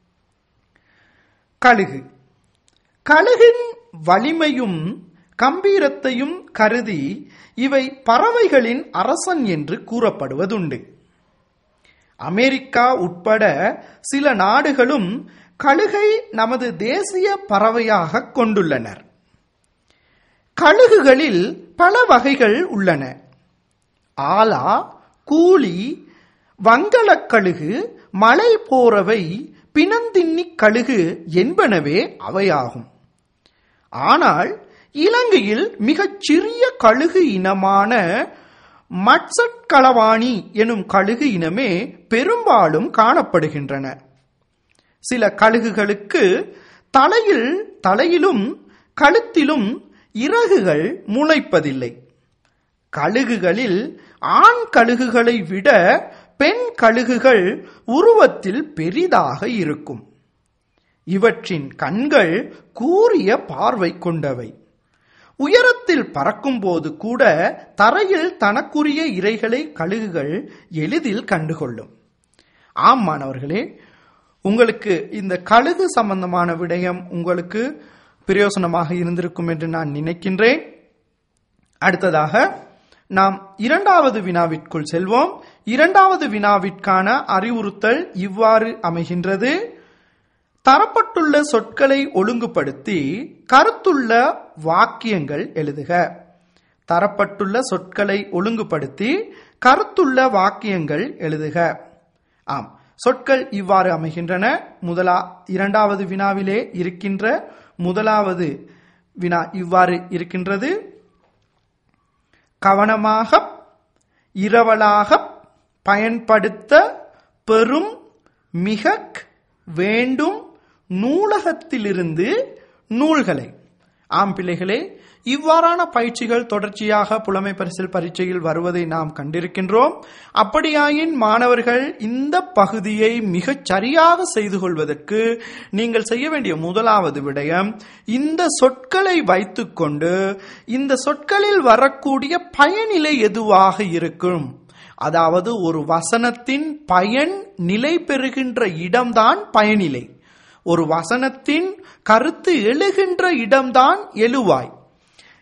கழுகு கழுகின் வலிமையும் கம்பீரத்தையும் கருதி இவை பறவைகளின் அரசன் என்று கூறப்படுவதுண்டு அமெரிக்கா உட்பட சில நாடுகளும் கழுகை நமது தேசிய பறவையாக கொண்டுள்ளனர் கழுகுகளில் பல வகைகள் உள்ளன ஆலா கூலி வங்களக் கழுகு மலை போறவை பிணந்தின்னி கழுகு என்பனவே அவையாகும் ஆனால் இலங்கையில் மிகச் சிறிய கழுகு இனமான மட்சட்களவாணி எனும் கழுகு இனமே பெரும்பாலும் காணப்படுகின்றன சில கழுகுகளுக்கு தலையில் தலையிலும் கழுத்திலும் இறகுகள் முளைப்பதில்லை கழுகுகளில் ஆண் கழுகுகளை விட பெண் கழுகுகள் உருவத்தில் பெரிதாக இருக்கும் இவற்றின் கண்கள் கூரிய பார்வை கொண்டவை உயரத்தில் பறக்கும்போது கூட தரையில் தனக்குரிய இரைகளை கழுகுகள் எளிதில் கண்டுகொள்ளும் ஆம் மாணவர்களே உங்களுக்கு இந்த கழுகு சம்பந்தமான விடயம் உங்களுக்கு பிரயோசனமாக இருந்திருக்கும் என்று நான் நினைக்கின்றேன் அடுத்ததாக நாம் இரண்டாவது வினாவிற்குள் செல்வோம் இரண்டாவது வினாவிற்கான அறிவுறுத்தல் இவ்வாறு அமைகின்றது தரப்பட்டுள்ள சொற்களை ஒழுங்குபடுத்தி கருத்துள்ள வாக்கியங்கள் எழுதுக தரப்பட்டுள்ள சொற்களை ஒழுங்குபடுத்தி கருத்துள்ள வாக்கியங்கள் எழுதுக ஆம் சொற்கள் இவ்வாறு அமைகின்றன முதலா இரண்டாவது வினாவிலே இருக்கின்ற முதலாவது வினா இவ்வாறு இருக்கின்றது கவனமாக இரவலாக பயன்படுத்த பெறும் மிக வேண்டும் நூலகத்திலிருந்து நூல்களை ஆம் பிள்ளைகளே இவ்வாறான பயிற்சிகள் தொடர்ச்சியாக புலமை பரிசில் பரீட்சையில் வருவதை நாம் கண்டிருக்கின்றோம் அப்படியாயின் மாணவர்கள் இந்த பகுதியை மிகச் சரியாக செய்து கொள்வதற்கு நீங்கள் செய்ய வேண்டிய முதலாவது விடயம் இந்த சொற்களை வைத்துக்கொண்டு இந்த சொற்களில் வரக்கூடிய பயனிலை எதுவாக இருக்கும் அதாவது ஒரு வசனத்தின் பயன் நிலை பெறுகின்ற இடம்தான் பயனிலை ஒரு வசனத்தின் கருத்து எழுகின்ற இடம்தான் எழுவாய்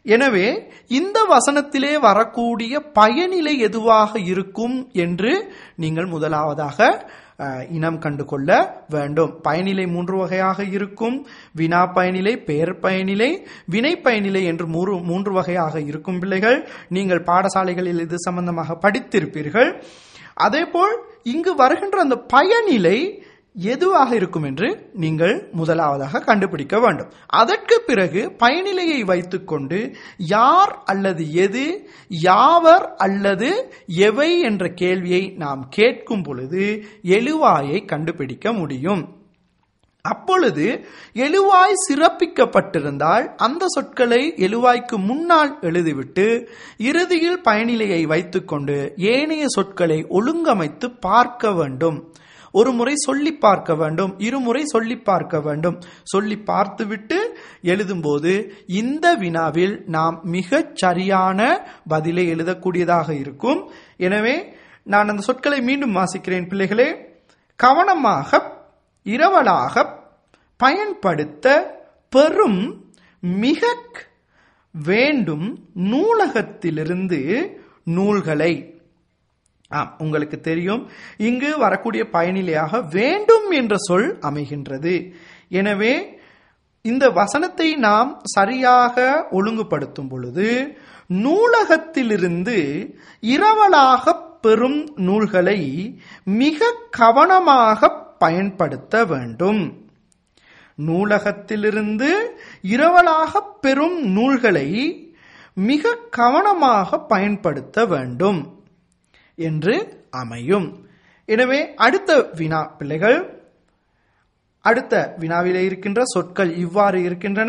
எனவே இந்த வசனத்திலே வரக்கூடிய பயனிலை எதுவாக இருக்கும் என்று நீங்கள் முதலாவதாக அஹ், இனம் கண்டு கொள்ள வேண்டும் பயனிலை மூன்று வகையாக இருக்கும் வினா பயனிலை பெயர் பயனிலை வினை பயனிலை என்று மூன்று மூன்று வகையாக இருக்கும் பிள்ளைகள் நீங்கள் பாடசாலைகளில் இது சம்பந்தமாக படித்திருப்பீர்கள் அதேபோல் இங்கு வருகின்ற அந்த பயனிலை எதுவாக இருக்கும் என்று நீங்கள் முதலாவதாக கண்டுபிடிக்க வேண்டும் அதற்கு பிறகு பயனிலையை வைத்துக்கொண்டு யார் அல்லது எது யாவர் அல்லது எவை என்ற கேள்வியை நாம் கேட்கும் பொழுது எழுவாயை கண்டுபிடிக்க முடியும் அப்பொழுது எழுவாய் சிறப்பிக்கப்பட்டிருந்தால் அந்த சொற்களை எழுவாய்க்கு முன்னால் எழுதிவிட்டு இறுதியில் பயனிலையை வைத்துக்கொண்டு ஏனைய சொற்களை ஒழுங்கமைத்து பார்க்க வேண்டும் ஒரு முறை சொல்லி பார்க்க வேண்டும் இருமுறை சொல்லி பார்க்க வேண்டும் சொல்லி பார்த்துவிட்டு எழுதும்போது இந்த வினாவில் நாம் மிகச் சரியான பதிலை எழுதக்கூடியதாக இருக்கும் எனவே நான் அந்த சொற்களை மீண்டும் வாசிக்கிறேன் பிள்ளைகளே கவனமாக இரவலாக பயன்படுத்த பெரும் மிக வேண்டும் நூலகத்திலிருந்து நூல்களை ஆம் உங்களுக்கு தெரியும் இங்கு வரக்கூடிய பயனிலையாக வேண்டும் என்ற சொல் அமைகின்றது எனவே இந்த வசனத்தை நாம் சரியாக ஒழுங்குபடுத்தும் பொழுது நூலகத்திலிருந்து இரவலாக பெறும் நூல்களை மிக கவனமாக பயன்படுத்த வேண்டும் நூலகத்திலிருந்து இரவலாக பெறும் நூல்களை மிக கவனமாக பயன்படுத்த வேண்டும் என்று அமையும் எனவே அடுத்த வினா பிள்ளைகள் அடுத்த வினாவிலே இருக்கின்ற சொற்கள் இவ்வாறு இருக்கின்றன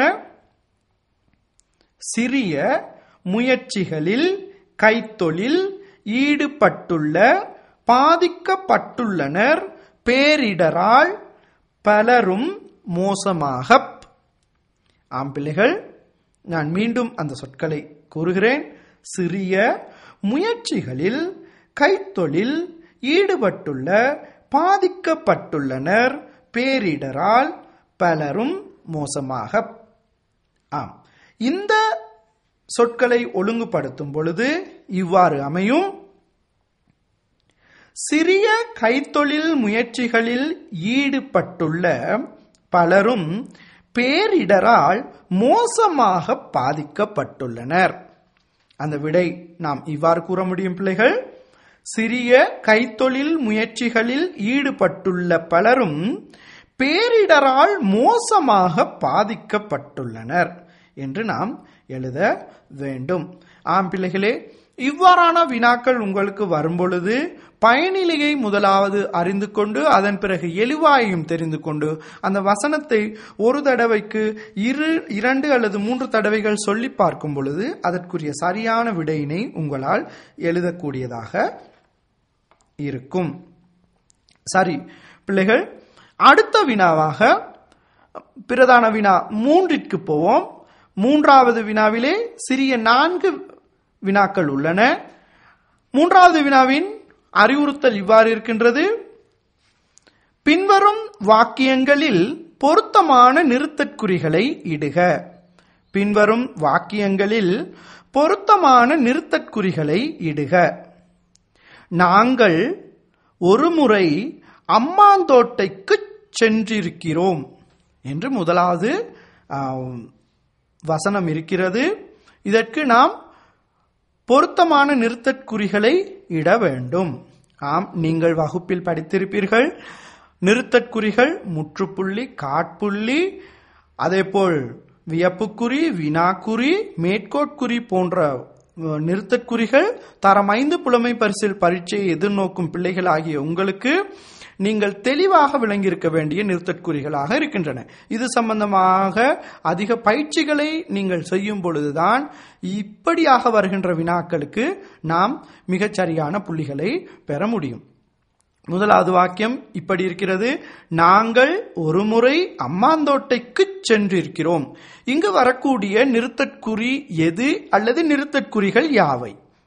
சிறிய முயற்சிகளில் கைத்தொழில் ஈடுபட்டுள்ள பாதிக்கப்பட்டுள்ளனர் பேரிடரால் பலரும் மோசமாக ஆம் பிள்ளைகள் நான் மீண்டும் அந்த சொற்களை கூறுகிறேன் சிறிய முயற்சிகளில் கைத்தொழில் ஈடுபட்டுள்ள பாதிக்கப்பட்டுள்ளனர் பேரிடரால் பலரும் மோசமாக ஆம் இந்த சொற்களை ஒழுங்குபடுத்தும் பொழுது இவ்வாறு அமையும் சிறிய கைத்தொழில் முயற்சிகளில் ஈடுபட்டுள்ள பலரும் பேரிடரால் மோசமாக பாதிக்கப்பட்டுள்ளனர் அந்த விடை நாம் இவ்வாறு கூற முடியும் பிள்ளைகள் சிறிய கைத்தொழில் முயற்சிகளில் ஈடுபட்டுள்ள பலரும் பேரிடரால் மோசமாக பாதிக்கப்பட்டுள்ளனர் என்று நாம் எழுத வேண்டும் ஆம் பிள்ளைகளே இவ்வாறான வினாக்கள் உங்களுக்கு வரும்பொழுது பயனிலையை முதலாவது அறிந்து கொண்டு அதன் பிறகு எழுவாயையும் தெரிந்து கொண்டு அந்த வசனத்தை ஒரு தடவைக்கு இரு இரண்டு அல்லது மூன்று தடவைகள் சொல்லி பார்க்கும் பொழுது அதற்குரிய சரியான விடையினை உங்களால் எழுதக்கூடியதாக இருக்கும் சரி பிள்ளைகள் அடுத்த வினாவாக பிரதான வினா மூன்றிற்கு போவோம் மூன்றாவது வினாவிலே சிறிய நான்கு வினாக்கள் உள்ளன மூன்றாவது வினாவின் அறிவுறுத்தல் இவ்வாறு இருக்கின்றது பின்வரும் வாக்கியங்களில் பொருத்தமான நிறுத்தற்குறிகளை இடுக பின்வரும் வாக்கியங்களில் பொருத்தமான நிறுத்தற்குறிகளை இடுக நாங்கள் ஒருமுறை அம்மாந்தோட்டைக்கு சென்றிருக்கிறோம் என்று முதலாவது ஆம், வசனம் இருக்கிறது இதற்கு நாம் பொருத்தமான நிறுத்தற்குறிகளை இட வேண்டும் ஆம் நீங்கள் வகுப்பில் படித்திருப்பீர்கள் நிறுத்தற்குறிகள் முற்றுப்புள்ளி காட்புள்ளி அதேபோல் வியப்புக்குறி வினாக்குறி மேற்கோட்குறி போன்ற அஹ், நிறுத்தற்குறிகள் தரம் ஐந்து புலமை பரிசில் பரீட்சையை எதிர்நோக்கும் பிள்ளைகள் ஆகிய உங்களுக்கு நீங்கள் தெளிவாக விளங்கியிருக்க வேண்டிய நிறுத்தற்குறிகளாக இருக்கின்றன இது சம்பந்தமாக அதிக பயிற்சிகளை நீங்கள் செய்யும் பொழுதுதான் இப்படியாக வருகின்ற வினாக்களுக்கு நாம் மிகச் சரியான புள்ளிகளை பெற முடியும் முதலாவது வாக்கியம் இப்படி இருக்கிறது நாங்கள் ஒருமுறை அம்மாந்தோட்டைக்கு சென்றிருக்கிறோம் இங்கு வரக்கூடிய நிறுத்தற்குறி எது அல்லது நிறுத்தற்குறிகள் யாவை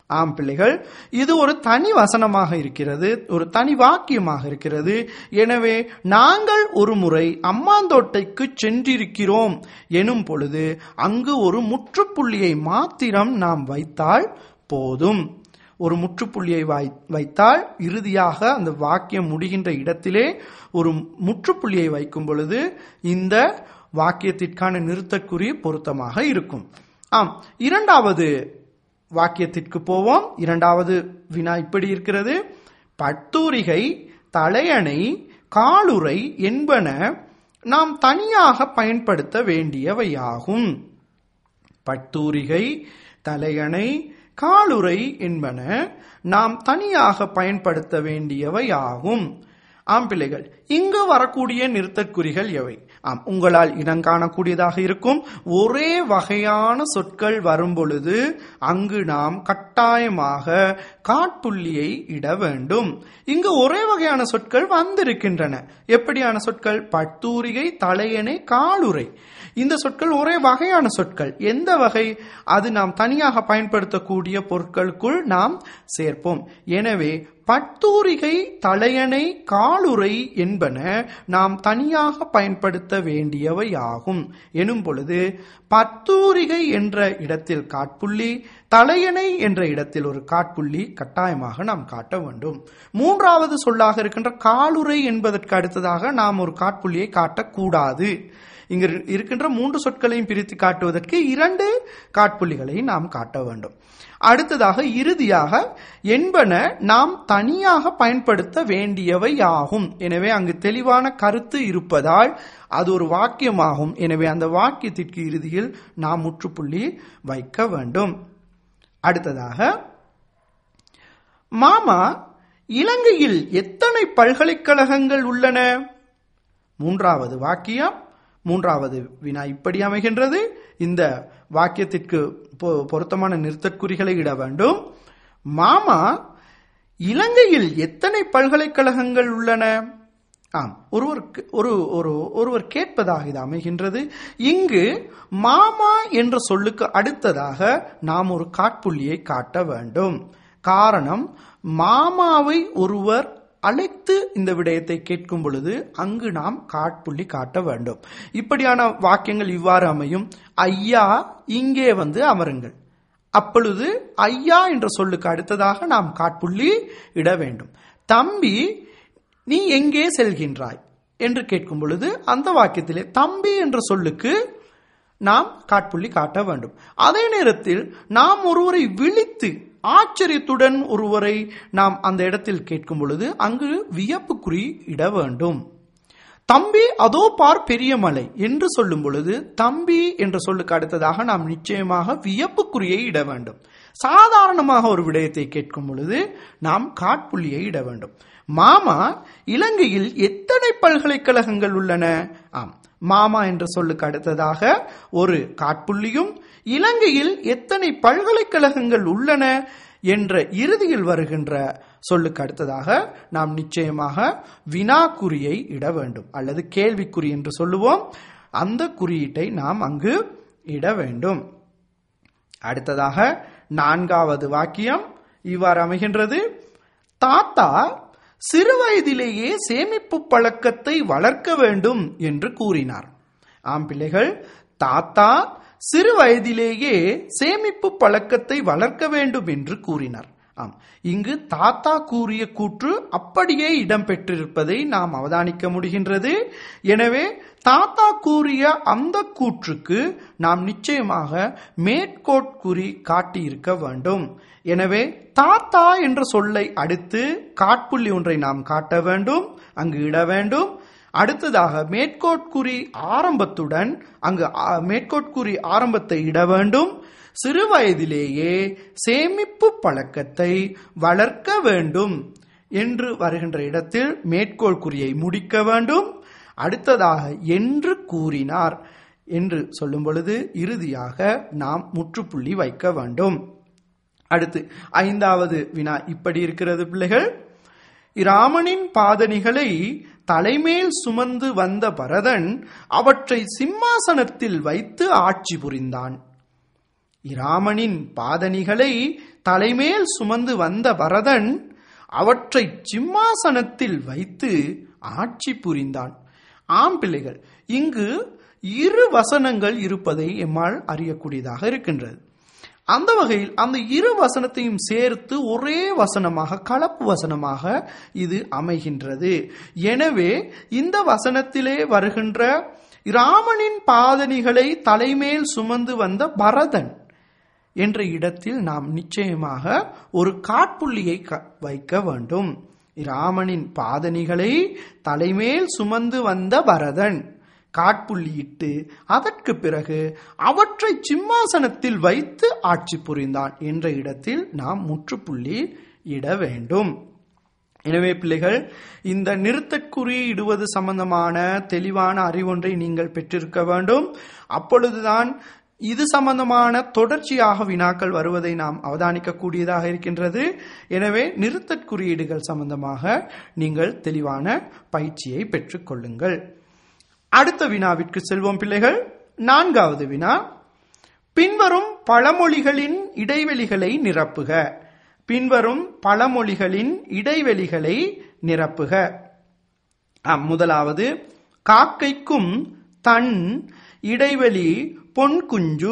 ஆம் பிள்ளைகள் இது ஒரு தனி வசனமாக இருக்கிறது ஒரு தனி வாக்கியமாக இருக்கிறது எனவே நாங்கள் ஒரு முறை அம்மாந்தோட்டைக்கு சென்றிருக்கிறோம் எனும் பொழுது அங்கு ஒரு முற்றுப்புள்ளியை மாத்திரம் நாம் வைத்தால் போதும் ஒரு முற்றுப்புள்ளியை வை- வைத்தால் இறுதியாக அந்த வாக்கியம் முடிகின்ற இடத்திலே ஒரு முற்றுப்புள்ளியை வைக்கும் பொழுது இந்த வாக்கியத்திற்கான நிறுத்தற்குறி பொருத்தமாக இருக்கும் ஆம் இரண்டாவது வாக்கியத்திற்கு போவோம் இரண்டாவது வினா இப்படி இருக்கிறது பட்டூரிகை தலையணை காலுறை என்பன நாம் தனியாக பயன்படுத்த வேண்டியவையாகும் பட்டூரிகை தலையணை காலுறை என்பன நாம் தனியாக பயன்படுத்த வேண்டியவையாகும் ஆம் பிள்ளைகள் இங்கு வரக்கூடிய நிறுத்தற்குறிகள் எவை ஆம் உங்களால் இனம் காணக்கூடியதாக இருக்கும் ஒரே வகையான சொற்கள் வரும் பொழுது அங்கு நாம் கட்டாயமாக காட்புள்ளியை இட வேண்டும் இங்கு ஒரே வகையான சொற்கள் வந்திருக்கின்றன எப்படியான சொற்கள் பட்டூரிகை தலையணை காலுறை இந்த சொற்கள் ஒரே வகையான சொற்கள் எந்த வகை அது நாம் தனியாக பயன்படுத்தக்கூடிய பொருட்களுக்குள் நாம் சேர்ப்போம் எனவே பட்டூரிகை தலையணை காலுறை என்பன நாம் தனியாக பயன்படுத்த வேண்டியவையாகும் எனும் பொழுது பத்தூரிகை என்ற இடத்தில் காட்புள்ளி தலையணை என்ற இடத்தில் ஒரு காட்புள்ளி கட்டாயமாக நாம் காட்ட வேண்டும் மூன்றாவது சொல்லாக இருக்கின்ற காலுறை என்பதற்கு அடுத்ததாக நாம் ஒரு காட்புள்ளியை காட்டக்கூடாது இங்கு இருக்கின்ற மூன்று சொற்களையும் பிரித்து காட்டுவதற்கு இரண்டு காட்புள்ளிகளை நாம் காட்ட வேண்டும் அடுத்ததாக இறுதியாக என்பன நாம் தனியாக பயன்படுத்த வேண்டியவை ஆகும் எனவே அங்கு தெளிவான கருத்து இருப்பதால் அது ஒரு வாக்கியமாகும் எனவே அந்த வாக்கியத்திற்கு இறுதியில் நாம் முற்றுப்புள்ளி வைக்க வேண்டும் அடுத்ததாக மாமா இலங்கையில் எத்தனை பல்கலைக்கழகங்கள் உள்ளன மூன்றாவது வாக்கியம் மூன்றாவது வினா இப்படி அமைகின்றது இந்த வாக்கியத்திற்கு பொ- பொருத்தமான நிறுத்தற்குறிகளை இட வேண்டும் மாமா இலங்கையில் எத்தனை பல்கலைக்கழகங்கள் உள்ளன ஆம் ஒருவருக்கு ஒரு ஒரு ஒருவர் கேட்பதாக இது அமைகின்றது இங்கு மாமா என்ற சொல்லுக்கு அடுத்ததாக நாம் ஒரு காட்புள்ளியை காட்ட வேண்டும் காரணம் மாமாவை ஒருவர் அழைத்து இந்த விடயத்தை கேட்கும் பொழுது அங்கு நாம் காட்புள்ளி காட்ட வேண்டும் இப்படியான வாக்கியங்கள் இவ்வாறு அமையும் ஐயா இங்கே வந்து அமருங்கள் அப்பொழுது ஐயா என்ற சொல்லுக்கு அடுத்ததாக நாம் காட்புள்ளி இட வேண்டும் தம்பி நீ எங்கே செல்கின்றாய் என்று கேட்கும் பொழுது அந்த வாக்கியத்திலே தம்பி என்ற சொல்லுக்கு நாம் காட்புள்ளி காட்ட வேண்டும் அதே நேரத்தில் நாம் ஒருவரை விழித்து ஆச்சரியத்துடன் ஒருவரை நாம் அந்த இடத்தில் கேட்கும் பொழுது அங்கு வியப்புக்குறி இட வேண்டும் தம்பி அதோ பார் பெரிய மலை என்று சொல்லும் பொழுது தம்பி என்ற சொல்லுக்கு அடுத்ததாக நாம் நிச்சயமாக வியப்புக்குறியை இட வேண்டும் சாதாரணமாக ஒரு விடயத்தை கேட்கும் பொழுது நாம் காட்புள்ளியை இட வேண்டும் மாமா இலங்கையில் எத்தனை பல்கலைக்கழகங்கள் உள்ளன ஆம் மாமா என்ற சொல்லுக்கு அடுத்ததாக ஒரு காட்புள்ளியும் இலங்கையில் எத்தனை பல்கலைக்கழகங்கள் உள்ளன என்ற இறுதியில் வருகின்ற சொல்லுக்கு அடுத்ததாக நாம் நிச்சயமாக வினாக்குறியை இட வேண்டும் அல்லது கேள்விக்குறி என்று சொல்லுவோம் அந்த குறியீட்டை நாம் அங்கு இட வேண்டும் அடுத்ததாக நான்காவது வாக்கியம் இவ்வாறு அமைகின்றது தாத்தா சிறுவயதிலேயே சேமிப்பு பழக்கத்தை வளர்க்க வேண்டும் என்று கூறினார் ஆம் பிள்ளைகள் தாத்தா சிறு வயதிலேயே சேமிப்பு பழக்கத்தை வளர்க்க வேண்டும் என்று கூறினார் ஆம் இங்கு தாத்தா கூறிய கூற்று அப்படியே இடம்பெற்றிருப்பதை நாம் அவதானிக்க முடிகின்றது எனவே தாத்தா கூறிய அந்த கூற்றுக்கு நாம் நிச்சயமாக மேற்கோட்குறி காட்டியிருக்க வேண்டும் எனவே தாத்தா என்ற சொல்லை அடுத்து காட்புள்ளி ஒன்றை நாம் காட்ட வேண்டும் அங்கு இட வேண்டும் அடுத்ததாக மேற்கோட்குறி ஆரம்பத்துடன் அங்கு ஆ- மேற்கோட்குறி ஆரம்பத்தை இட வேண்டும் சிறு வயதிலேயே சேமிப்பு பழக்கத்தை வளர்க்க வேண்டும் என்று வருகின்ற இடத்தில் மேற்கோள் குறியை முடிக்க வேண்டும் அடுத்ததாக என்று கூறினார் என்று சொல்லும் பொழுது இறுதியாக நாம் முற்றுப்புள்ளி வைக்க வேண்டும் அடுத்து ஐந்தாவது வினா இப்படி இருக்கிறது பிள்ளைகள் இராமனின் பாதணிகளை தலைமேல் சுமந்து வந்த பரதன் அவற்றை சிம்மாசனத்தில் வைத்து ஆட்சி புரிந்தான் இராமனின் பாதணிகளை தலைமேல் சுமந்து வந்த பரதன் அவற்றை சிம்மாசனத்தில் வைத்து ஆட்சி புரிந்தான் ஆம் பிள்ளைகள் இங்கு இரு வசனங்கள் இருப்பதை எம்மால் அறியக்கூடியதாக இருக்கின்றது அந்த வகையில் அந்த இரு வசனத்தையும் சேர்த்து ஒரே வசனமாக கலப்பு வசனமாக இது அமைகின்றது எனவே இந்த வசனத்திலே வருகின்ற ராமனின் பாதணிகளை தலைமேல் சுமந்து வந்த பரதன் என்ற இடத்தில் நாம் நிச்சயமாக ஒரு காட்புள்ளியை க- வைக்க வேண்டும் ராமனின் பாதணிகளை தலைமேல் சுமந்து வந்த பரதன் காட்புள்ளியிட்டு அதற்கு பிறகு அவற்றை சிம்மாசனத்தில் வைத்து ஆட்சி புரிந்தான் என்ற இடத்தில் நாம் முற்றுப்புள்ளி இட வேண்டும் எனவே பிள்ளைகள் இந்த நிறுத்தற்குறி இடுவது சம்பந்தமான தெளிவான அறிவொன்றை நீங்கள் பெற்றிருக்க வேண்டும் அப்பொழுதுதான் இது சம்பந்தமான தொடர்ச்சியாக வினாக்கள் வருவதை நாம் அவதானிக்கக்கூடியதாக இருக்கின்றது எனவே நிறுத்தற் குறியீடுகள் சம்பந்தமாக நீங்கள் தெளிவான பயிற்சியை பெற்றுக்கொள்ளுங்கள் அடுத்த வினாவிற்கு செல்வோம் பிள்ளைகள் நான்காவது வினா பின்வரும் பழமொழிகளின் இடைவெளிகளை நிரப்புக பின்வரும் பழமொழிகளின் இடைவெளிகளை நிரப்புக ஆம், முதலாவது காக்கைக்கும் தன் இடைவெளி பொன் குஞ்சு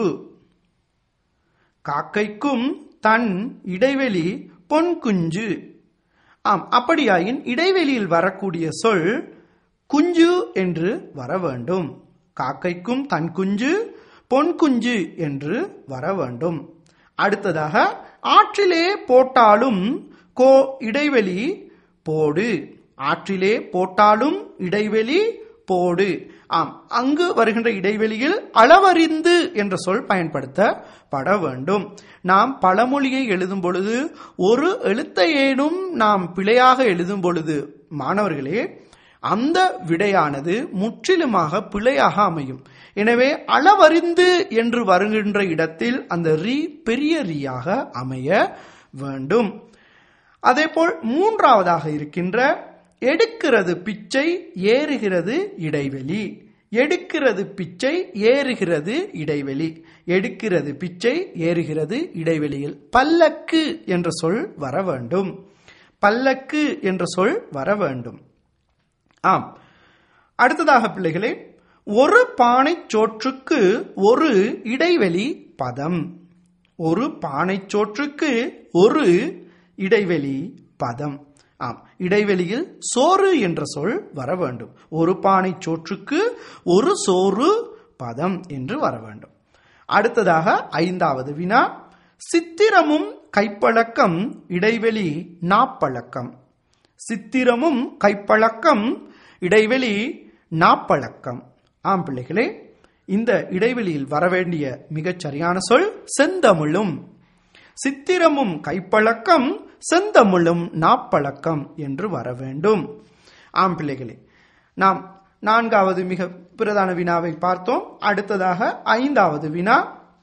காக்கைக்கும் தன் இடைவெளி பொன் குஞ்சு ஆம் அப்படியாயின் இடைவெளியில் வரக்கூடிய சொல் குஞ்சு என்று வர வேண்டும் காக்கைக்கும் தன் குஞ்சு பொன் குஞ்சு என்று வர வேண்டும் அடுத்ததாக ஆற்றிலே போட்டாலும் கோ இடைவெளி போடு ஆற்றிலே போட்டாலும் இடைவெளி போடு ஆம் அங்கு வருகின்ற இடைவெளியில் அளவறிந்து என்ற சொல் பயன்படுத்தப்பட வேண்டும் நாம் பழமொழியை எழுதும் பொழுது ஒரு எழுத்தையேனும் நாம் பிழையாக எழுதும் பொழுது மாணவர்களே அந்த விடையானது முற்றிலுமாக பிழையாக அமையும் எனவே அளவறிந்து என்று வருகின்ற இடத்தில் அந்த ரீ பெரிய ரீயாக அமைய வேண்டும் அதேபோல் மூன்றாவதாக இருக்கின்ற எடுக்கிறது பிச்சை ஏறுகிறது இடைவெளி எடுக்கிறது பிச்சை ஏறுகிறது இடைவெளி எடுக்கிறது பிச்சை ஏறுகிறது இடைவெளியில் பல்லக்கு என்ற சொல் வர வேண்டும் பல்லக்கு என்ற சொல் வர வேண்டும் ஆம் அடுத்ததாக பிள்ளைகளே ஒரு பானை சோற்றுக்கு ஒரு இடைவெளி பதம் ஒரு பானை சோற்றுக்கு ஒரு இடைவெளி பதம் ஆம் இடைவெளியில் சோறு என்ற சொல் வர வேண்டும் ஒரு பானை சோற்றுக்கு ஒரு சோறு பதம் என்று வர வேண்டும் அடுத்ததாக ஐந்தாவது வினா சித்திரமும் கைப்பழக்கம் இடைவெளி நாப்பழக்கம் சித்திரமும் கைப்பழக்கம் இடைவெளி நாப்பழக்கம் ஆம் பிள்ளைகளே இந்த இடைவெளியில் வரவேண்டிய மிகச் சரியான சொல் செந்தமிழும் சித்திரமும் கைப்பழக்கம் செந்தமிழும் நாப்பழக்கம் என்று வர வேண்டும் ஆம் பிள்ளைகளே நாம் நான்காவது மிக பிரதான வினாவை பார்த்தோம் அடுத்ததாக ஐந்தாவது வினா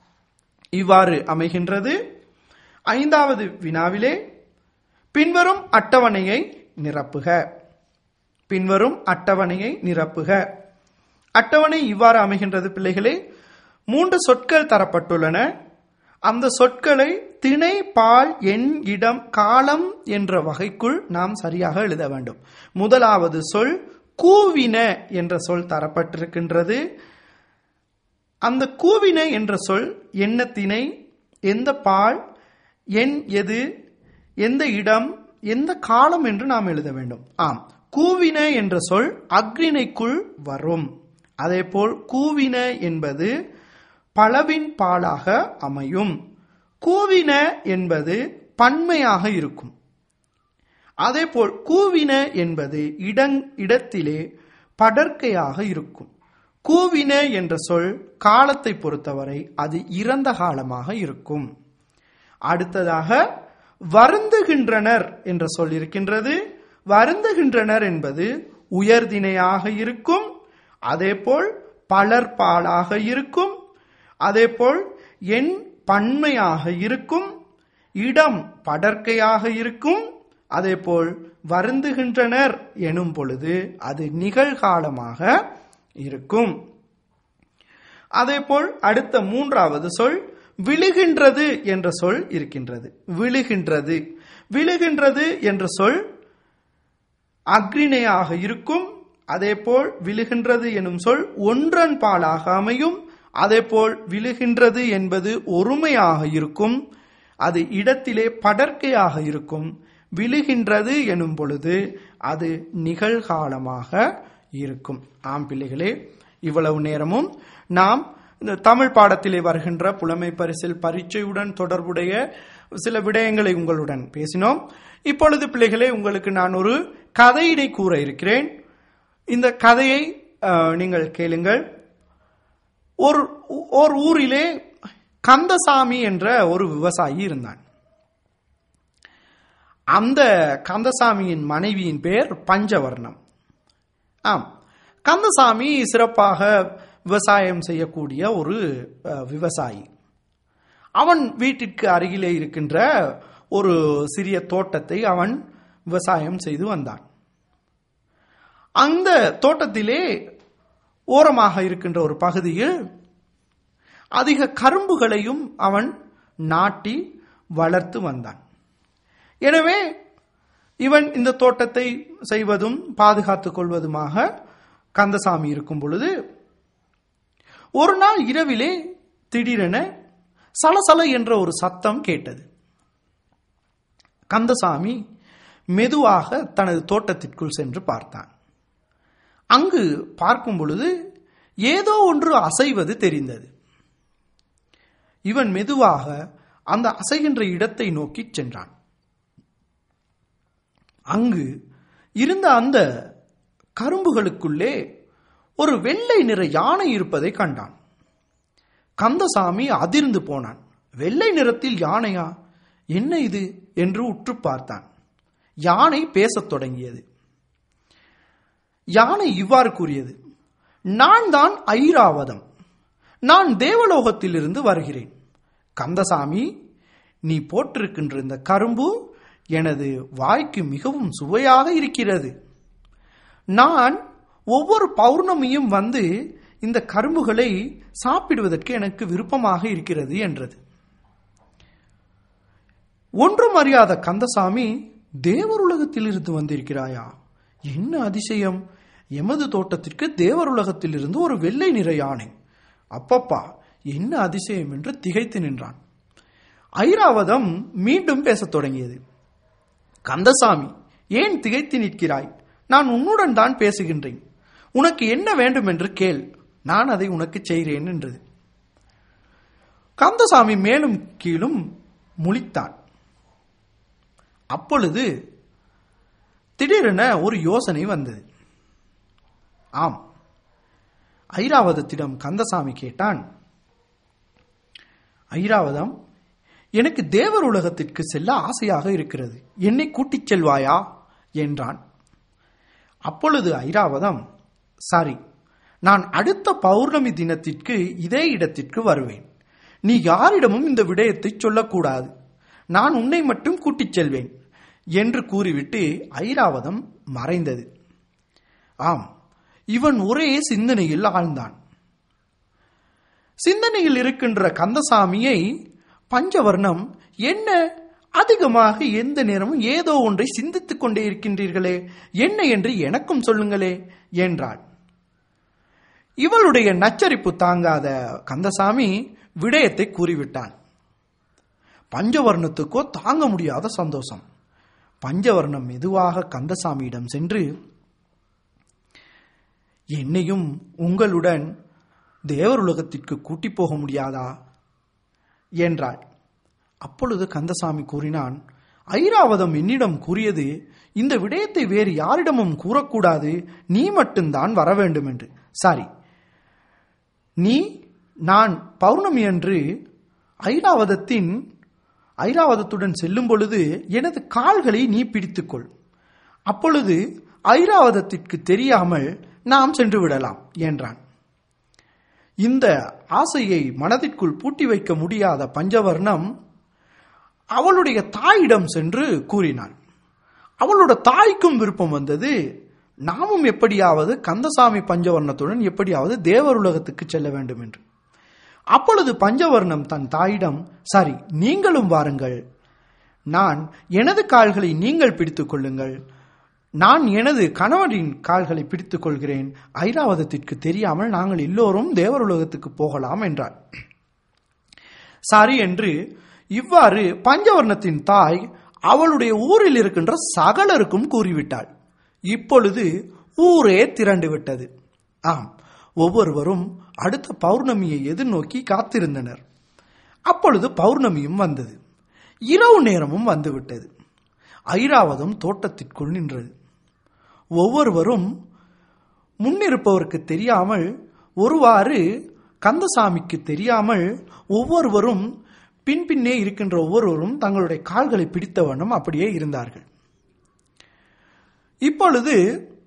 இவ்வாறு அமைகின்றது ஐந்தாவது வினாவிலே பின்வரும் அட்டவணையை நிரப்புக பின்வரும் அட்டவணையை நிரப்புக அட்டவணை இவ்வாறு அமைகின்றது பிள்ளைகளே மூன்று சொற்கள் தரப்பட்டுள்ளன அந்த சொற்களை திணை பால் எண் இடம் காலம் என்ற வகைக்குள் நாம் சரியாக எழுத வேண்டும் முதலாவது சொல் கூவின என்ற சொல் தரப்பட்டிருக்கின்றது அந்த கூவின என்ற சொல் என்ன திணை எந்த பால் எண் எது எந்த இடம் எந்த காலம் என்று நாம் எழுத வேண்டும் ஆம் கூவின என்ற சொல் அக்ரிணைக்குள் வரும் அதேபோல் கூவின என்பது பலவின் பாலாக அமையும் கூவின என்பது பன்மையாக இருக்கும் அதேபோல் கூவின என்பது இடங் இடத்திலே படர்க்கையாக இருக்கும் கூவின என்ற சொல் காலத்தை பொறுத்தவரை அது இறந்த காலமாக இருக்கும் அடுத்ததாக வருந்துகின்றனர் என்ற சொல் இருக்கின்றது வருந்துகின்றனர் என்பது உயர்திணையாக இருக்கும் அதேபோல் பலர்பாலாக இருக்கும் அதேபோல் எண் பன்மையாக இருக்கும் இடம் படர்க்கையாக இருக்கும் அதேபோல் வருந்துகின்றனர் எனும் பொழுது அது நிகழ்காலமாக இருக்கும் அதேபோல் அடுத்த மூன்றாவது சொல் விழுகின்றது என்ற சொல் இருக்கின்றது விழுகின்றது விழுகின்றது என்ற சொல் அக்ரிணையாக இருக்கும் அதேபோல் விழுகின்றது எனும் சொல் ஒன்றன் பாலாக அமையும் அதேபோல் விழுகின்றது என்பது ஒருமையாக இருக்கும் அது இடத்திலே படர்க்கையாக இருக்கும் விழுகின்றது எனும் பொழுது அது நிகழ்காலமாக இருக்கும் ஆம் பிள்ளைகளே இவ்வளவு நேரமும் நாம் இந்த தமிழ் பாடத்திலே வருகின்ற புலமை பரிசில் பரீட்சையுடன் தொடர்புடைய சில விடயங்களை உங்களுடன் பேசினோம் இப்பொழுது பிள்ளைகளே உங்களுக்கு நான் ஒரு கதையினை கூற இருக்கிறேன் இந்த கதையை அஹ், நீங்கள் கேளுங்கள் ஒரு ஒரு ஊரிலே கந்தசாமி என்ற ஒரு விவசாயி இருந்தான் அந்த கந்தசாமியின் மனைவியின் பெயர் பஞ்சவர்ணம் ஆம் கந்தசாமி சிறப்பாக விவசாயம் செய்யக்கூடிய ஒரு அஹ், விவசாயி அவன் வீட்டிற்கு அருகிலே இருக்கின்ற ஒரு சிறிய தோட்டத்தை அவன் விவசாயம் செய்து வந்தான் அந்த தோட்டத்திலே ஓரமாக இருக்கின்ற ஒரு பகுதியில் அதிக கரும்புகளையும் அவன் நாட்டி வளர்த்து வந்தான் எனவே இவன் இந்த தோட்டத்தை செய்வதும் பாதுகாத்துக் கொள்வதுமாக கந்தசாமி இருக்கும் பொழுது ஒரு நாள் இரவிலே திடீரென சலசல என்ற ஒரு சத்தம் கேட்டது கந்தசாமி மெதுவாக தனது தோட்டத்திற்குள் சென்று பார்த்தான் அங்கு பார்க்கும் பொழுது ஏதோ ஒன்று அசைவது தெரிந்தது இவன் மெதுவாக அந்த அசைகின்ற இடத்தை நோக்கி சென்றான் அங்கு இருந்த அந்த கரும்புகளுக்குள்ளே ஒரு வெள்ளை நிற யானை இருப்பதை கண்டான் கந்தசாமி அதிர்ந்து போனான் வெள்ளை நிறத்தில் யானையா என்ன இது என்று உற்று பார்த்தான் யானை பேசத் தொடங்கியது யானை இவ்வாறு கூறியது நான் தான் ஐராவதம் நான் தேவலோகத்திலிருந்து வருகிறேன் கந்தசாமி நீ போட்டிருக்கின்ற இந்த கரும்பு எனது வாய்க்கு மிகவும் சுவையாக இருக்கிறது நான் ஒவ்வொரு பௌர்ணமியும் வந்து இந்த கரும்புகளை சாப்பிடுவதற்கு எனக்கு விருப்பமாக இருக்கிறது என்றது ஒன்றும் அறியாத கந்தசாமி தேவருலகத்திலிருந்து வந்திருக்கிறாயா என்ன அதிசயம் எமது தோட்டத்திற்கு தேவருலகத்திலிருந்து ஒரு வெள்ளை நிற யானை அப்பப்பா என்ன அதிசயம் என்று திகைத்து நின்றான் ஐராவதம் மீண்டும் பேசத் தொடங்கியது கந்தசாமி ஏன் திகைத்து நிற்கிறாய் நான் உன்னுடன் தான் பேசுகின்றேன் உனக்கு என்ன வேண்டும் என்று கேள் நான் அதை உனக்கு செய்கிறேன் என்றது கந்தசாமி மேலும் கீழும் முழித்தான் அப்பொழுது திடீரென ஒரு யோசனை வந்தது ஆம் ஐராவதத்திடம் கந்தசாமி கேட்டான் ஐராவதம் எனக்கு தேவர் உலகத்திற்கு செல்ல ஆசையாக இருக்கிறது என்னை கூட்டிச் செல்வாயா என்றான் அப்பொழுது ஐராவதம் சரி நான் அடுத்த பௌர்ணமி தினத்திற்கு இதே இடத்திற்கு வருவேன் நீ யாரிடமும் இந்த விடயத்தை சொல்லக்கூடாது நான் உன்னை மட்டும் கூட்டிச் செல்வேன் என்று கூறிவிட்டு ஐராவதம் மறைந்தது ஆம் இவன் ஒரே சிந்தனையில் ஆழ்ந்தான் சிந்தனையில் இருக்கின்ற கந்தசாமியை பஞ்சவர்ணம் என்ன அதிகமாக எந்த நேரமும் ஏதோ ஒன்றை சிந்தித்துக் கொண்டே இருக்கின்றீர்களே என்ன என்று எனக்கும் சொல்லுங்களே என்றாள் இவளுடைய நச்சரிப்பு தாங்காத கந்தசாமி விடயத்தை கூறிவிட்டான் பஞ்சவர்ணத்துக்கோ தாங்க முடியாத சந்தோஷம் பஞ்சவர்ணம் மெதுவாக கந்தசாமியிடம் சென்று என்னையும் உங்களுடன் தேவருலகத்திற்கு கூட்டி போக முடியாதா என்றாள் அப்பொழுது கந்தசாமி கூறினான் ஐராவதம் என்னிடம் கூறியது இந்த விடயத்தை வேறு யாரிடமும் கூறக்கூடாது நீ மட்டும்தான் வர வேண்டும் என்று சாரி நீ நான் பௌர்ணமி அன்று ஐராவதத்தின் ஐராவதத்துடன் செல்லும் பொழுது எனது கால்களை நீ பிடித்துக்கொள் அப்பொழுது ஐராவதத்திற்கு தெரியாமல் நாம் சென்று விடலாம் என்றான் இந்த ஆசையை மனதிற்குள் பூட்டி வைக்க முடியாத பஞ்சவர்ணம் அவளுடைய தாயிடம் சென்று கூறினான் அவளோட தாய்க்கும் விருப்பம் வந்தது நாமும் எப்படியாவது கந்தசாமி பஞ்சவர்ணத்துடன் எப்படியாவது தேவருலகத்துக்கு செல்ல வேண்டும் என்று அப்பொழுது பஞ்சவர்ணம் தன் தாயிடம் சரி நீங்களும் வாருங்கள் நான் எனது கால்களை நீங்கள் பிடித்துக் கொள்ளுங்கள் நான் எனது கணவரின் கால்களை பிடித்துக் கொள்கிறேன் ஐராவதத்திற்கு தெரியாமல் நாங்கள் எல்லோரும் தேவருலகத்துக்கு போகலாம் என்றார் சரி என்று இவ்வாறு பஞ்சவர்ணத்தின் தாய் அவளுடைய ஊரில் இருக்கின்ற சகலருக்கும் கூறிவிட்டாள் இப்பொழுது ஊரே திரண்டு விட்டது ஆம் ஒவ்வொருவரும் அடுத்த பௌர்ணமியை எதிர்நோக்கி காத்திருந்தனர் அப்பொழுது பௌர்ணமியும் வந்தது இரவு நேரமும் வந்துவிட்டது ஐராவதம் தோட்டத்திற்குள் நின்றது ஒவ்வொருவரும் முன்னிருப்பவருக்கு தெரியாமல் ஒருவாறு கந்தசாமிக்கு தெரியாமல் ஒவ்வொருவரும் பின்பின்னே இருக்கின்ற ஒவ்வொருவரும் தங்களுடைய கால்களை பிடித்த வண்ணம் அப்படியே இருந்தார்கள் இப்பொழுது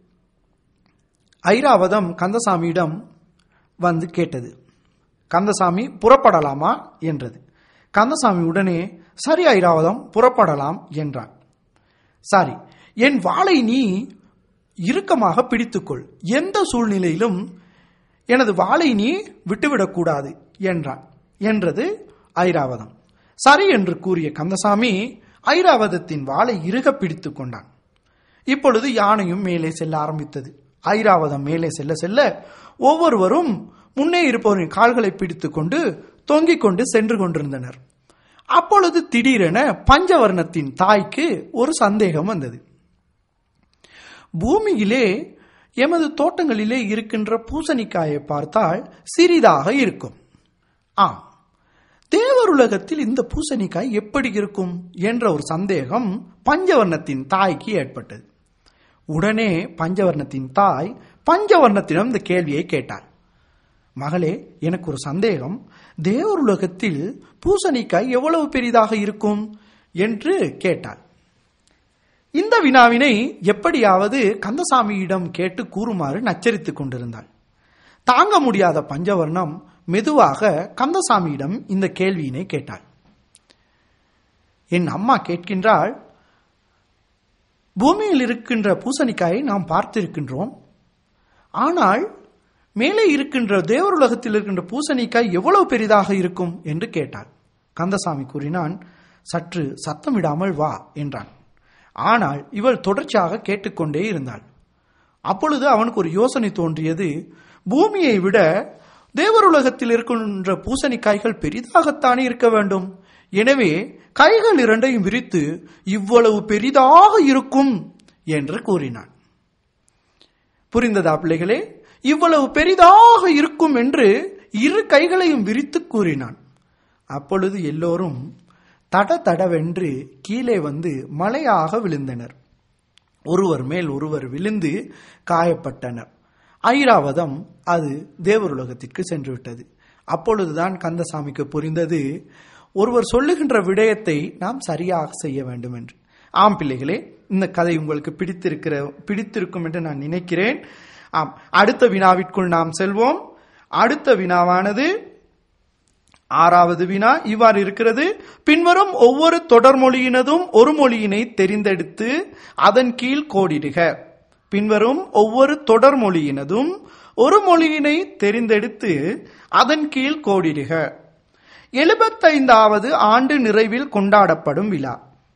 ஐராவதம் கந்தசாமியிடம் வந்து கேட்டது கந்தசாமி புறப்படலாமா என்றது கந்தசாமி உடனே சரி ஐராவதம் புறப்படலாம் என்றான் சரி என் வாளை நீ இறுக்கமாக பிடித்துக்கொள் எந்த சூழ்நிலையிலும் எனது வாளை நீ விட்டுவிடக்கூடாது என்றான் என்றது ஐராவதம் சரி என்று கூறிய கந்தசாமி ஐராவதத்தின் வாளை இறுக பிடித்துக் கொண்டான் இப்பொழுது யானையும் மேலே செல்ல ஆரம்பித்தது ஐராவதம் மேலே செல்ல செல்ல ஒவ்வொருவரும் முன்னே இருப்பவரின் கால்களை பிடித்துக் கொண்டு தொங்கிக் கொண்டு சென்று கொண்டிருந்தனர் அப்பொழுது திடீரென பஞ்சவர்ணத்தின் தாய்க்கு ஒரு சந்தேகம் வந்தது பூமியிலே எமது தோட்டங்களிலே இருக்கின்ற பூசணிக்காயை பார்த்தால் சிறிதாக இருக்கும் ஆம் தேவருலகத்தில் இந்த பூசணிக்காய் எப்படி இருக்கும் என்ற ஒரு சந்தேகம் பஞ்சவர்ணத்தின் தாய்க்கு ஏற்பட்டது உடனே பஞ்சவர்ணத்தின் தாய் பஞ்சவர்ணத்திடம் இந்த கேள்வியை கேட்டார் மகளே எனக்கு ஒரு சந்தேகம் தேவருலகத்தில் பூசணிக்காய் எவ்வளவு பெரிதாக இருக்கும் என்று கேட்டாள் இந்த வினாவினை எப்படியாவது கந்தசாமியிடம் கேட்டு கூறுமாறு நச்சரித்துக் கொண்டிருந்தாள் தாங்க முடியாத பஞ்சவர்ணம் மெதுவாக கந்தசாமியிடம் இந்த கேள்வியினை கேட்டாள் என் அம்மா கேட்கின்றாள் பூமியில் இருக்கின்ற பூசணிக்காயை நாம் பார்த்திருக்கின்றோம் ஆனால் மேலே இருக்கின்ற தேவருலகத்தில் இருக்கின்ற பூசணிக்காய் எவ்வளவு பெரிதாக இருக்கும் என்று கேட்டாள் கந்தசாமி கூறினான் சற்று சத்தமிடாமல் வா என்றான் ஆனால் இவள் தொடர்ச்சியாக கேட்டுக்கொண்டே இருந்தாள் அப்பொழுது அவனுக்கு ஒரு யோசனை தோன்றியது பூமியை விட தேவருலகத்தில் இருக்கின்ற பூசணிக்காய்கள் பெரிதாகத்தானே இருக்க வேண்டும் எனவே கைகள் இரண்டையும் விரித்து இவ்வளவு பெரிதாக இருக்கும் என்று கூறினான் புரிந்ததா பிள்ளைகளே இவ்வளவு பெரிதாக இருக்கும் என்று இரு கைகளையும் விரித்து கூறினான் அப்பொழுது எல்லோரும் தட தடவென்று கீழே வந்து மலையாக விழுந்தனர் ஒருவர் மேல் ஒருவர் விழுந்து காயப்பட்டனர் ஐராவதம் அது தேவருலகத்திற்கு சென்று விட்டது அப்பொழுதுதான் கந்தசாமிக்கு புரிந்தது ஒருவர் சொல்லுகின்ற விடயத்தை நாம் சரியாக செய்ய வேண்டும் என்று ஆம் பிள்ளைகளே இந்த கதை உங்களுக்கு பிடித்திருக்கிற பிடித்திருக்கும் என்று நான் நினைக்கிறேன் ஆம் அடுத்த வினாவிற்குள் நாம் செல்வோம் அடுத்த வினாவானது ஆறாவது வினா இவ்வாறு இருக்கிறது பின்வரும் ஒவ்வொரு தொடர்மொழியினதும் ஒரு மொழியினை தெரிந்தெடுத்து அதன் கீழ் கோடிடுக பின்வரும் ஒவ்வொரு தொடர்மொழியினதும் ஒரு மொழியினை தெரிந்தெடுத்து அதன் கீழ் கோடிடுக எழுபத்தைந்தாவது ஆண்டு நிறைவில் கொண்டாடப்படும் விழா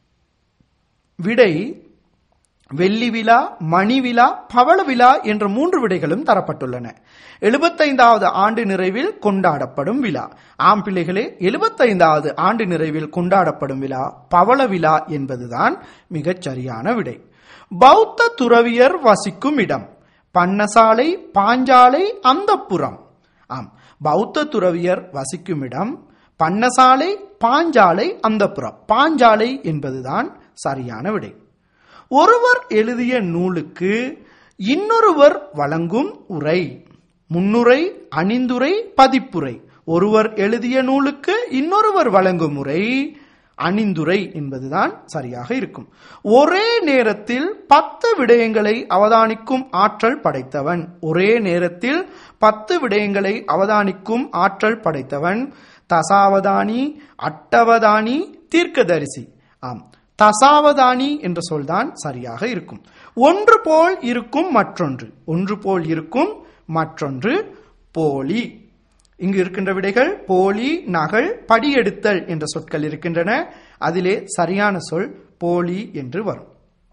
விடை வெள்ளி விழா மணி விழா பவள விழா என்ற மூன்று விடைகளும் தரப்பட்டுள்ளன எழுபத்தைந்தாவது ஆண்டு நிறைவில் கொண்டாடப்படும் விழா ஆம் பிள்ளைகளே எழுபத்தைந்தாவது ஆண்டு நிறைவில் கொண்டாடப்படும் விழா பவள விழா என்பதுதான் மிகச் சரியான விடை பௌத்த துறவியர் வசிக்கும் இடம் பன்னசாலை பாஞ்சாலை அந்தப்புறம் ஆம் பௌத்த துறவியர் வசிக்கும் இடம் பன்னசாலை பாஞ்சாலை அந்தப்புறம் பாஞ்சாலை என்பதுதான் சரியான விடை ஒருவர் எழுதிய நூலுக்கு இன்னொருவர் வழங்கும் உரை முன்னுரை அணிந்துரை பதிப்புரை ஒருவர் எழுதிய நூலுக்கு இன்னொருவர் வழங்கும் உரை அணிந்துரை என்பதுதான் சரியாக இருக்கும் ஒரே நேரத்தில் பத்து விடயங்களை அவதானிக்கும் ஆற்றல் படைத்தவன் ஒரே நேரத்தில் பத்து விடயங்களை அவதானிக்கும் ஆற்றல் படைத்தவன் தசாவதானி அட்டவதானி தீர்க்கதரிசி ஆம் தசாவதானி என்ற சொல்தான் சரியாக இருக்கும் ஒன்று போல் இருக்கும் மற்றொன்று ஒன்று போல் இருக்கும் மற்றொன்று போலி இங்கு இருக்கின்ற விடைகள் போலி நகல் படியெடுத்தல் என்ற சொற்கள் இருக்கின்றன அதிலே சரியான சொல் போலி என்று வரும்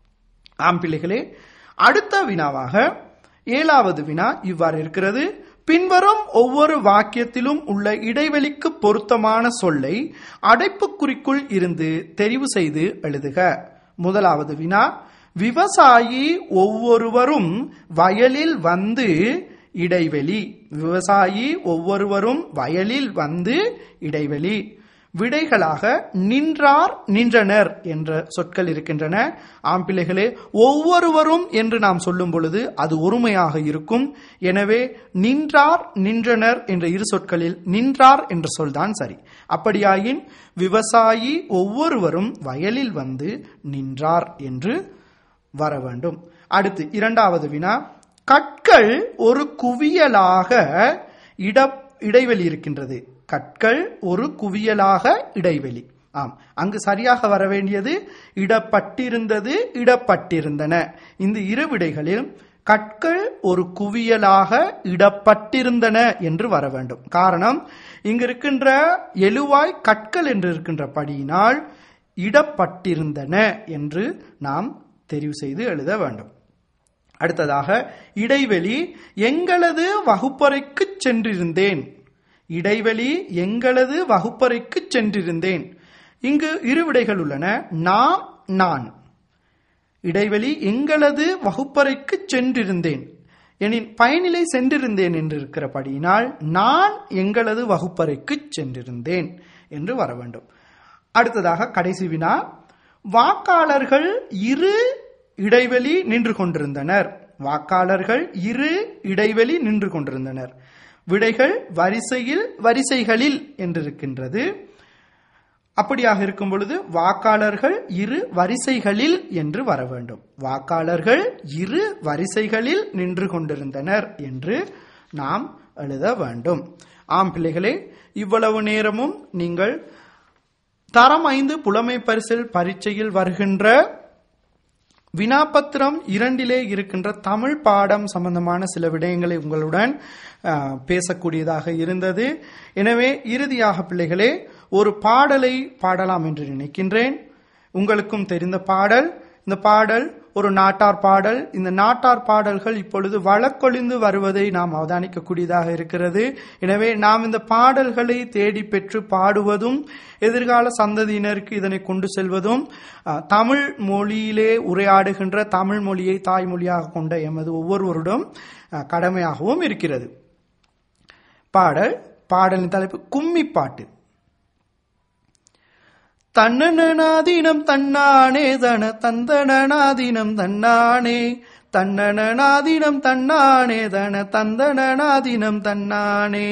ஆம் பிள்ளைகளே அடுத்த வினாவாக ஏழாவது வினா இவ்வாறு இருக்கிறது பின்வரும் ஒவ்வொரு வாக்கியத்திலும் உள்ள இடைவெளிக்கு பொருத்தமான சொல்லை அடைப்புக்குறிக்குள் இருந்து தெரிவு செய்து எழுதுக முதலாவது வினா விவசாயி ஒவ்வொருவரும் வயலில் வந்து இடைவெளி விவசாயி ஒவ்வொருவரும் வயலில் வந்து இடைவெளி விடைகளாக நின்றார் நின்றனர் என்ற சொற்கள் இருக்கின்றன ஆம் பிள்ளைகளே ஒவ்வொருவரும் என்று நாம் சொல்லும் பொழுது அது ஒருமையாக இருக்கும் எனவே நின்றார் நின்றனர் என்ற இரு சொற்களில் நின்றார் என்ற சொல்தான் சரி அப்படியாயின் விவசாயி ஒவ்வொருவரும் வயலில் வந்து நின்றார் என்று வர வேண்டும் அடுத்து இரண்டாவது வினா கற்கள் ஒரு குவியலாக இட இடைவெளி இருக்கின்றது கற்கள் ஒரு குவியலாக இடைவெளி ஆம் அங்கு சரியாக வர வேண்டியது இடப்பட்டிருந்தது இடப்பட்டிருந்தன இந்த இரு விடைகளில் கற்கள் ஒரு குவியலாக இடப்பட்டிருந்தன என்று வர வேண்டும் காரணம் இங்கு இருக்கின்ற எழுவாய் கற்கள் என்று இருக்கின்ற படியினால் இடப்பட்டிருந்தன என்று நாம் தெரிவு செய்து எழுத வேண்டும் அடுத்ததாக இடைவெளி எங்களது வகுப்பறைக்கு சென்றிருந்தேன் இடைவெளி எங்களது வகுப்பறைக்கு சென்றிருந்தேன் இங்கு இரு விடைகள் உள்ளன நாம் நான் இடைவெளி எங்களது வகுப்பறைக்கு சென்றிருந்தேன் எனின் பயனிலை சென்றிருந்தேன் என்று இருக்கிறபடியினால் நான் எங்களது வகுப்பறைக்கு சென்றிருந்தேன் என்று வர வேண்டும் அடுத்ததாக கடைசி வினா வாக்காளர்கள் இரு இடைவெளி நின்று கொண்டிருந்தனர் வாக்காளர்கள் இரு இடைவெளி நின்று கொண்டிருந்தனர் விடைகள் வரிசையில் வரிசைகளில் என்றிருக்கின்றது அப்படியாக இருக்கும் பொழுது வாக்காளர்கள் இரு வரிசைகளில் என்று வர வேண்டும் வாக்காளர்கள் இரு வரிசைகளில் நின்று கொண்டிருந்தனர் என்று நாம் எழுத வேண்டும் ஆம் பிள்ளைகளே இவ்வளவு நேரமும் நீங்கள் தரம் ஐந்து புலமை பரிசில் பரீட்சையில் வருகின்ற வினாபத்திரம் இரண்டிலே இருக்கின்ற தமிழ் பாடம் சம்பந்தமான சில விடயங்களை உங்களுடன் அஹ், பேசக்கூடியதாக இருந்தது எனவே இறுதியாக பிள்ளைகளே ஒரு பாடலை பாடலாம் என்று நினைக்கின்றேன் உங்களுக்கும் தெரிந்த பாடல் இந்த பாடல் ஒரு நாட்டார் பாடல் இந்த நாட்டார் பாடல்கள் இப்பொழுது வழக்கொழிந்து வருவதை நாம் அவதானிக்கக்கூடியதாக இருக்கிறது எனவே நாம் இந்த பாடல்களை தேடி பெற்று பாடுவதும் எதிர்கால சந்ததியினருக்கு இதனை கொண்டு செல்வதும் அஹ், தமிழ் மொழியிலே உரையாடுகின்ற தமிழ் மொழியை தாய்மொழியாக கொண்ட எமது ஒவ்வொருவருடன் அஹ், கடமையாகவும் இருக்கிறது பாடல் பாடலின் தலைப்பு கும்மி பாட்டு தன்னனாதீனம் தன்னானே தன தந்தனாதீனம் தன்னானே தன்னனாதீனம் தன்னானே தன தந்தனாதீனம் தன்னானே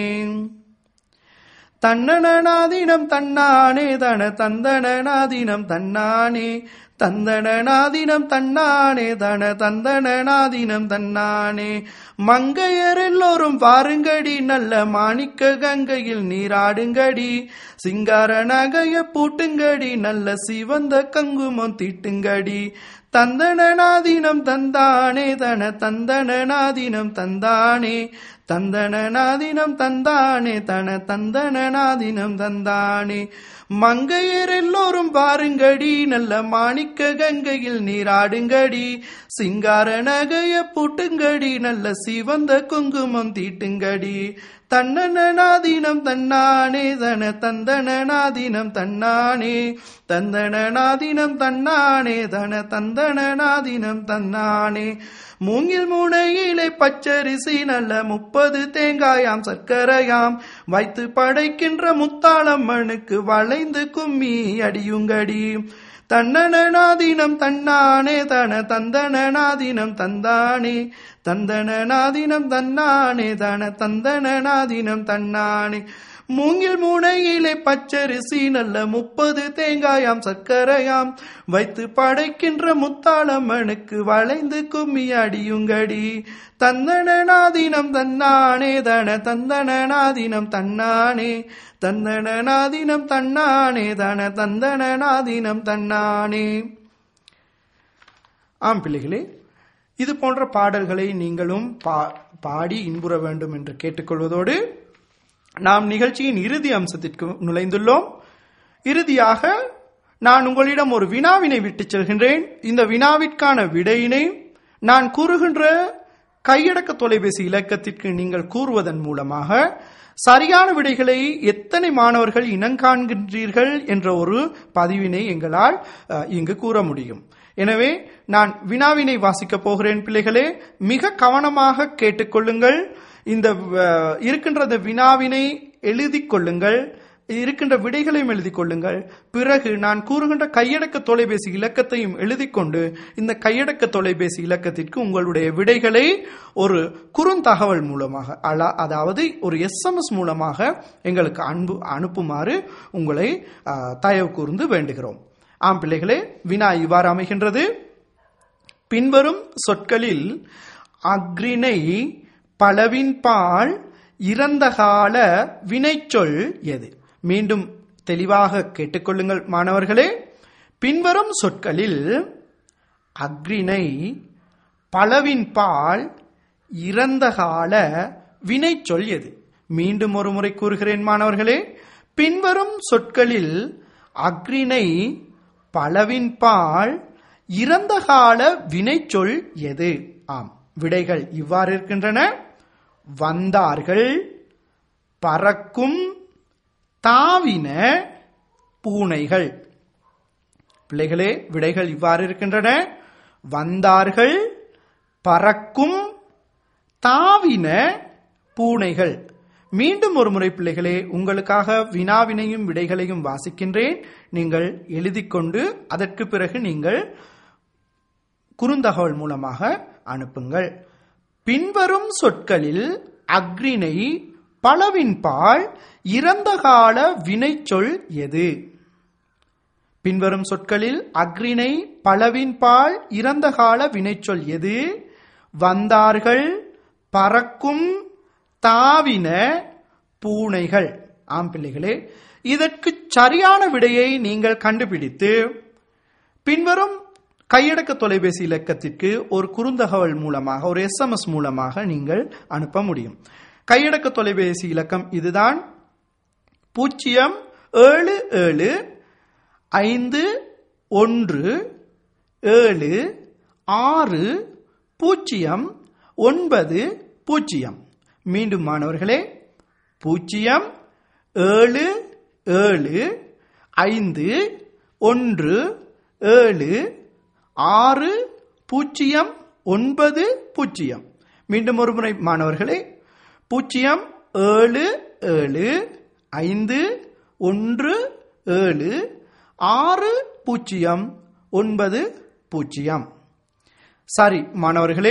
தன்னனாதீனம் தன்னானே தன தந்தனாதீனம் தன்னானே தந்தனாதீனம் தன்னானே தன தந்தனாதீனம் தன்னானே மங்கையர் எல்லோரும் வாருங்கடி நல்ல மாணிக்க கங்கையில் நீராடுங்கடி சிங்கார நகைய பூட்டுங்கடி நல்ல சிவந்த கங்குமம் தீட்டுங்கடி தந்தனாதீனம் தந்தானே தன தந்தனாதீனம் தந்தானே தந்தனாதீனம் தந்தானே தன தந்தனாதீனம் தந்தானே மங்கையர் எல்லோரும் வாருங்கடி நல்ல மாணிக்க கங்கையில் நீராடுங்கடி சிங்கார நகைய பூட்டுங்கடி நல்ல சிவந்த குங்குமம் தீட்டுங்கடி தன்னனாதீனம் தன்னானே தன தந்தனாதீனம் தன்னானே தந்தனாதீனம் தன்னானே தன தந்தனாதீனம் தன்னானே மூங்கில் முனையிலே பச்சரிசி நல்ல முப்பது தேங்காயாம் சர்க்கரையாம் வைத்து படைக்கின்ற முத்தாளம்மனுக்கு வளைந்து கும்மி அடியுங்கடி தன்னனாதீனம் தன்னானே தன தந்தனாதீனம் தந்தானே தந்தனாதீனம் தன்னானே தன தந்தனாதீனம் தன்னானே மூங்கில் முனையிலே பச்சரிசி நல்ல முப்பது தேங்காயாம் சர்க்கரையாம் வைத்து படைக்கின்ற முத்தாளம்மனுக்கு வளைந்து கும்மி அடியுங்கடி தந்தனாதீனம் தன்னானே தன தந்தனாதீனம் தன்னானே தந்தனாதீனம் தன்னானே தன தந்தனாதீனம் தன்னானே ஆம் பிள்ளைகளே இது போன்ற பாடல்களை நீங்களும் பா பாடி இன்புற வேண்டும் என்று கேட்டுக்கொள்வதோடு நாம் நிகழ்ச்சியின் இறுதி அம்சத்திற்கு நுழைந்துள்ளோம் இறுதியாக நான் உங்களிடம் ஒரு வினாவினை விட்டுச் செல்கின்றேன் இந்த வினாவிற்கான விடையினை நான் கூறுகின்ற கையடக்க தொலைபேசி இலக்கத்திற்கு நீங்கள் கூறுவதன் மூலமாக சரியான விடைகளை எத்தனை மாணவர்கள் இனங்காண்கின்றீர்கள் என்ற ஒரு பதிவினை எங்களால் அஹ், இங்கு கூற முடியும் எனவே நான் வினாவினை வாசிக்கப் போகிறேன் பிள்ளைகளே மிக கவனமாக கேட்டுக்கொள்ளுங்கள் இந்த அஹ், இருக்கின்ற இந்த வினாவினை எழுதிக் கொள்ளுங்கள் இருக்கின்ற விடைகளையும் எழுதிக் கொள்ளுங்கள் பிறகு நான் கூறுகின்ற கையடக்க தொலைபேசி இலக்கத்தையும் எழுதிக் கொண்டு இந்த கையடக்க தொலைபேசி இலக்கத்திற்கு உங்களுடைய விடைகளை ஒரு குறுந்தகவல் மூலமாக அலா அதாவது ஒரு எஸ்எம்எஸ் மூலமாக எங்களுக்கு அன்பு அனுப்புமாறு உங்களை ஆஹ், தயவு கூர்ந்து வேண்டுகிறோம் ஆம் பிள்ளைகளே வினா இவ்வாறு அமைகின்றது பின்வரும் சொற்களில் அக்ரிணை பலவின்பால் இறந்தகால வினைச்சொல் எது மீண்டும் தெளிவாக கேட்டுக்கொள்ளுங்கள் மாணவர்களே பின்வரும் சொற்களில் அக்ரிணை பலவின்பால் இறந்தகால வினைச்சொல் எது மீண்டும் ஒரு முறை கூறுகிறேன் மாணவர்களே பின்வரும் சொற்களில் அக்ரிணை பலவின்பால் இறந்தகால வினைச்சொல் எது ஆம் விடைகள் இவ்வாறு இருக்கின்றன வந்தார்கள் பறக்கும் தாவின பூனைகள் பிள்ளைகளே விடைகள் இவ்வாறு இருக்கின்றன வந்தார்கள் பறக்கும் தாவின பூனைகள் மீண்டும் ஒரு முறை பிள்ளைகளே உங்களுக்காக வினாவினையும் விடைகளையும் வாசிக்கின்றேன் நீங்கள் எழுதிக் கொண்டு அதற்கு பிறகு நீங்கள் குறுந்தகவல் மூலமாக அனுப்புங்கள் பின்வரும் சொற்களில் அக்ரிணை பலவின்பால் இறந்த கால வினைச்சொல் எது பின்வரும் சொற்களில் அக்ரிணை பலவின்பால் இறந்த கால வினைச்சொல் எது வந்தார்கள் பறக்கும் தாவின பூனைகள் ஆம் பிள்ளைகளே இதற்கு சரியான விடையை நீங்கள் கண்டுபிடித்து பின்வரும் கையடக்க தொலைபேசி இலக்கத்திற்கு ஒரு குறுந்தகவல் மூலமாக ஒரு எஸ்எம்எஸ் மூலமாக நீங்கள் அனுப்ப முடியும் கையடக்க தொலைபேசி இலக்கம் இதுதான் பூஜ்ஜியம் ஏழு ஏழு ஐந்து ஒன்று ஏழு ஆறு பூஜ்ஜியம் ஒன்பது பூஜ்ஜியம் மீண்டும் மாணவர்களே பூஜ்ஜியம் ஏழு ஏழு ஐந்து ஒன்று ஏழு ஆறு பூஜ்ஜியம் ஒன்பது பூஜ்ஜியம் மீண்டும் ஒரு முறை மாணவர்களே பூஜ்ஜியம் ஏழு ஏழு ஐந்து ஒன்று ஏழு ஆறு பூஜ்ஜியம் ஒன்பது பூஜ்ஜியம் சரி மாணவர்களே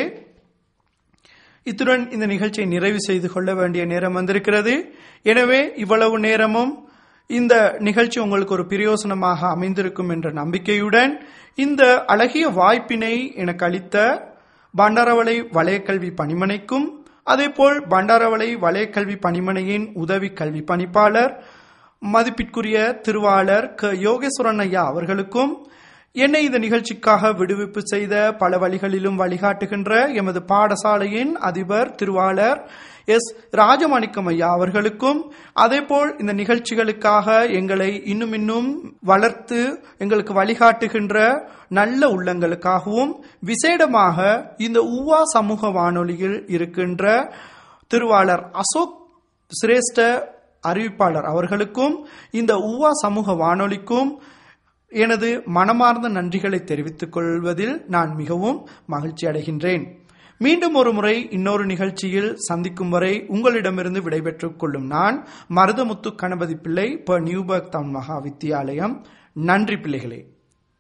இத்துடன் இந்த நிகழ்ச்சியை நிறைவு செய்து கொள்ள வேண்டிய நேரம் வந்திருக்கிறது எனவே இவ்வளவு நேரமும் இந்த நிகழ்ச்சி உங்களுக்கு ஒரு பிரயோசனமாக அமைந்திருக்கும் என்ற நம்பிக்கையுடன் இந்த அழகிய வாய்ப்பினை எனக்கு அளித்த பண்டாரவளை வலயக்கல்வி பணிமனைக்கும் அதேபோல் பண்டாரவளை வலயக்கல்வி பணிமனையின் உதவி கல்வி பணிப்பாளர் மதிப்பிற்குரிய திருவாளர் க யோகேஸ்வரன் ஐயா அவர்களுக்கும் என்னை இந்த நிகழ்ச்சிக்காக விடுவிப்பு செய்த பல வழிகளிலும் வழிகாட்டுகின்ற எமது பாடசாலையின் அதிபர் திருவாளர் எஸ் ராஜமாணிக்கம் ஐயா அவர்களுக்கும் அதேபோல் இந்த நிகழ்ச்சிகளுக்காக எங்களை இன்னும் இன்னும் வளர்த்து எங்களுக்கு வழிகாட்டுகின்ற நல்ல உள்ளங்களுக்காகவும் விசேடமாக இந்த உவா சமூக வானொலியில் இருக்கின்ற திருவாளர் அசோக் சிரேஷ்ட அறிவிப்பாளர் அவர்களுக்கும் இந்த உவா சமூக வானொலிக்கும் எனது மனமார்ந்த நன்றிகளை தெரிவித்துக் கொள்வதில் நான் மிகவும் மகிழ்ச்சி அடைகின்றேன் மீண்டும் ஒரு முறை இன்னொரு நிகழ்ச்சியில் சந்திக்கும் வரை உங்களிடமிருந்து விடைபெற்றுக் கொள்ளும் நான் மருதமுத்து கணபதி பிள்ளை ப நியூபர்க் தமிழ் மகா வித்தியாலயம் நன்றி பிள்ளைகளே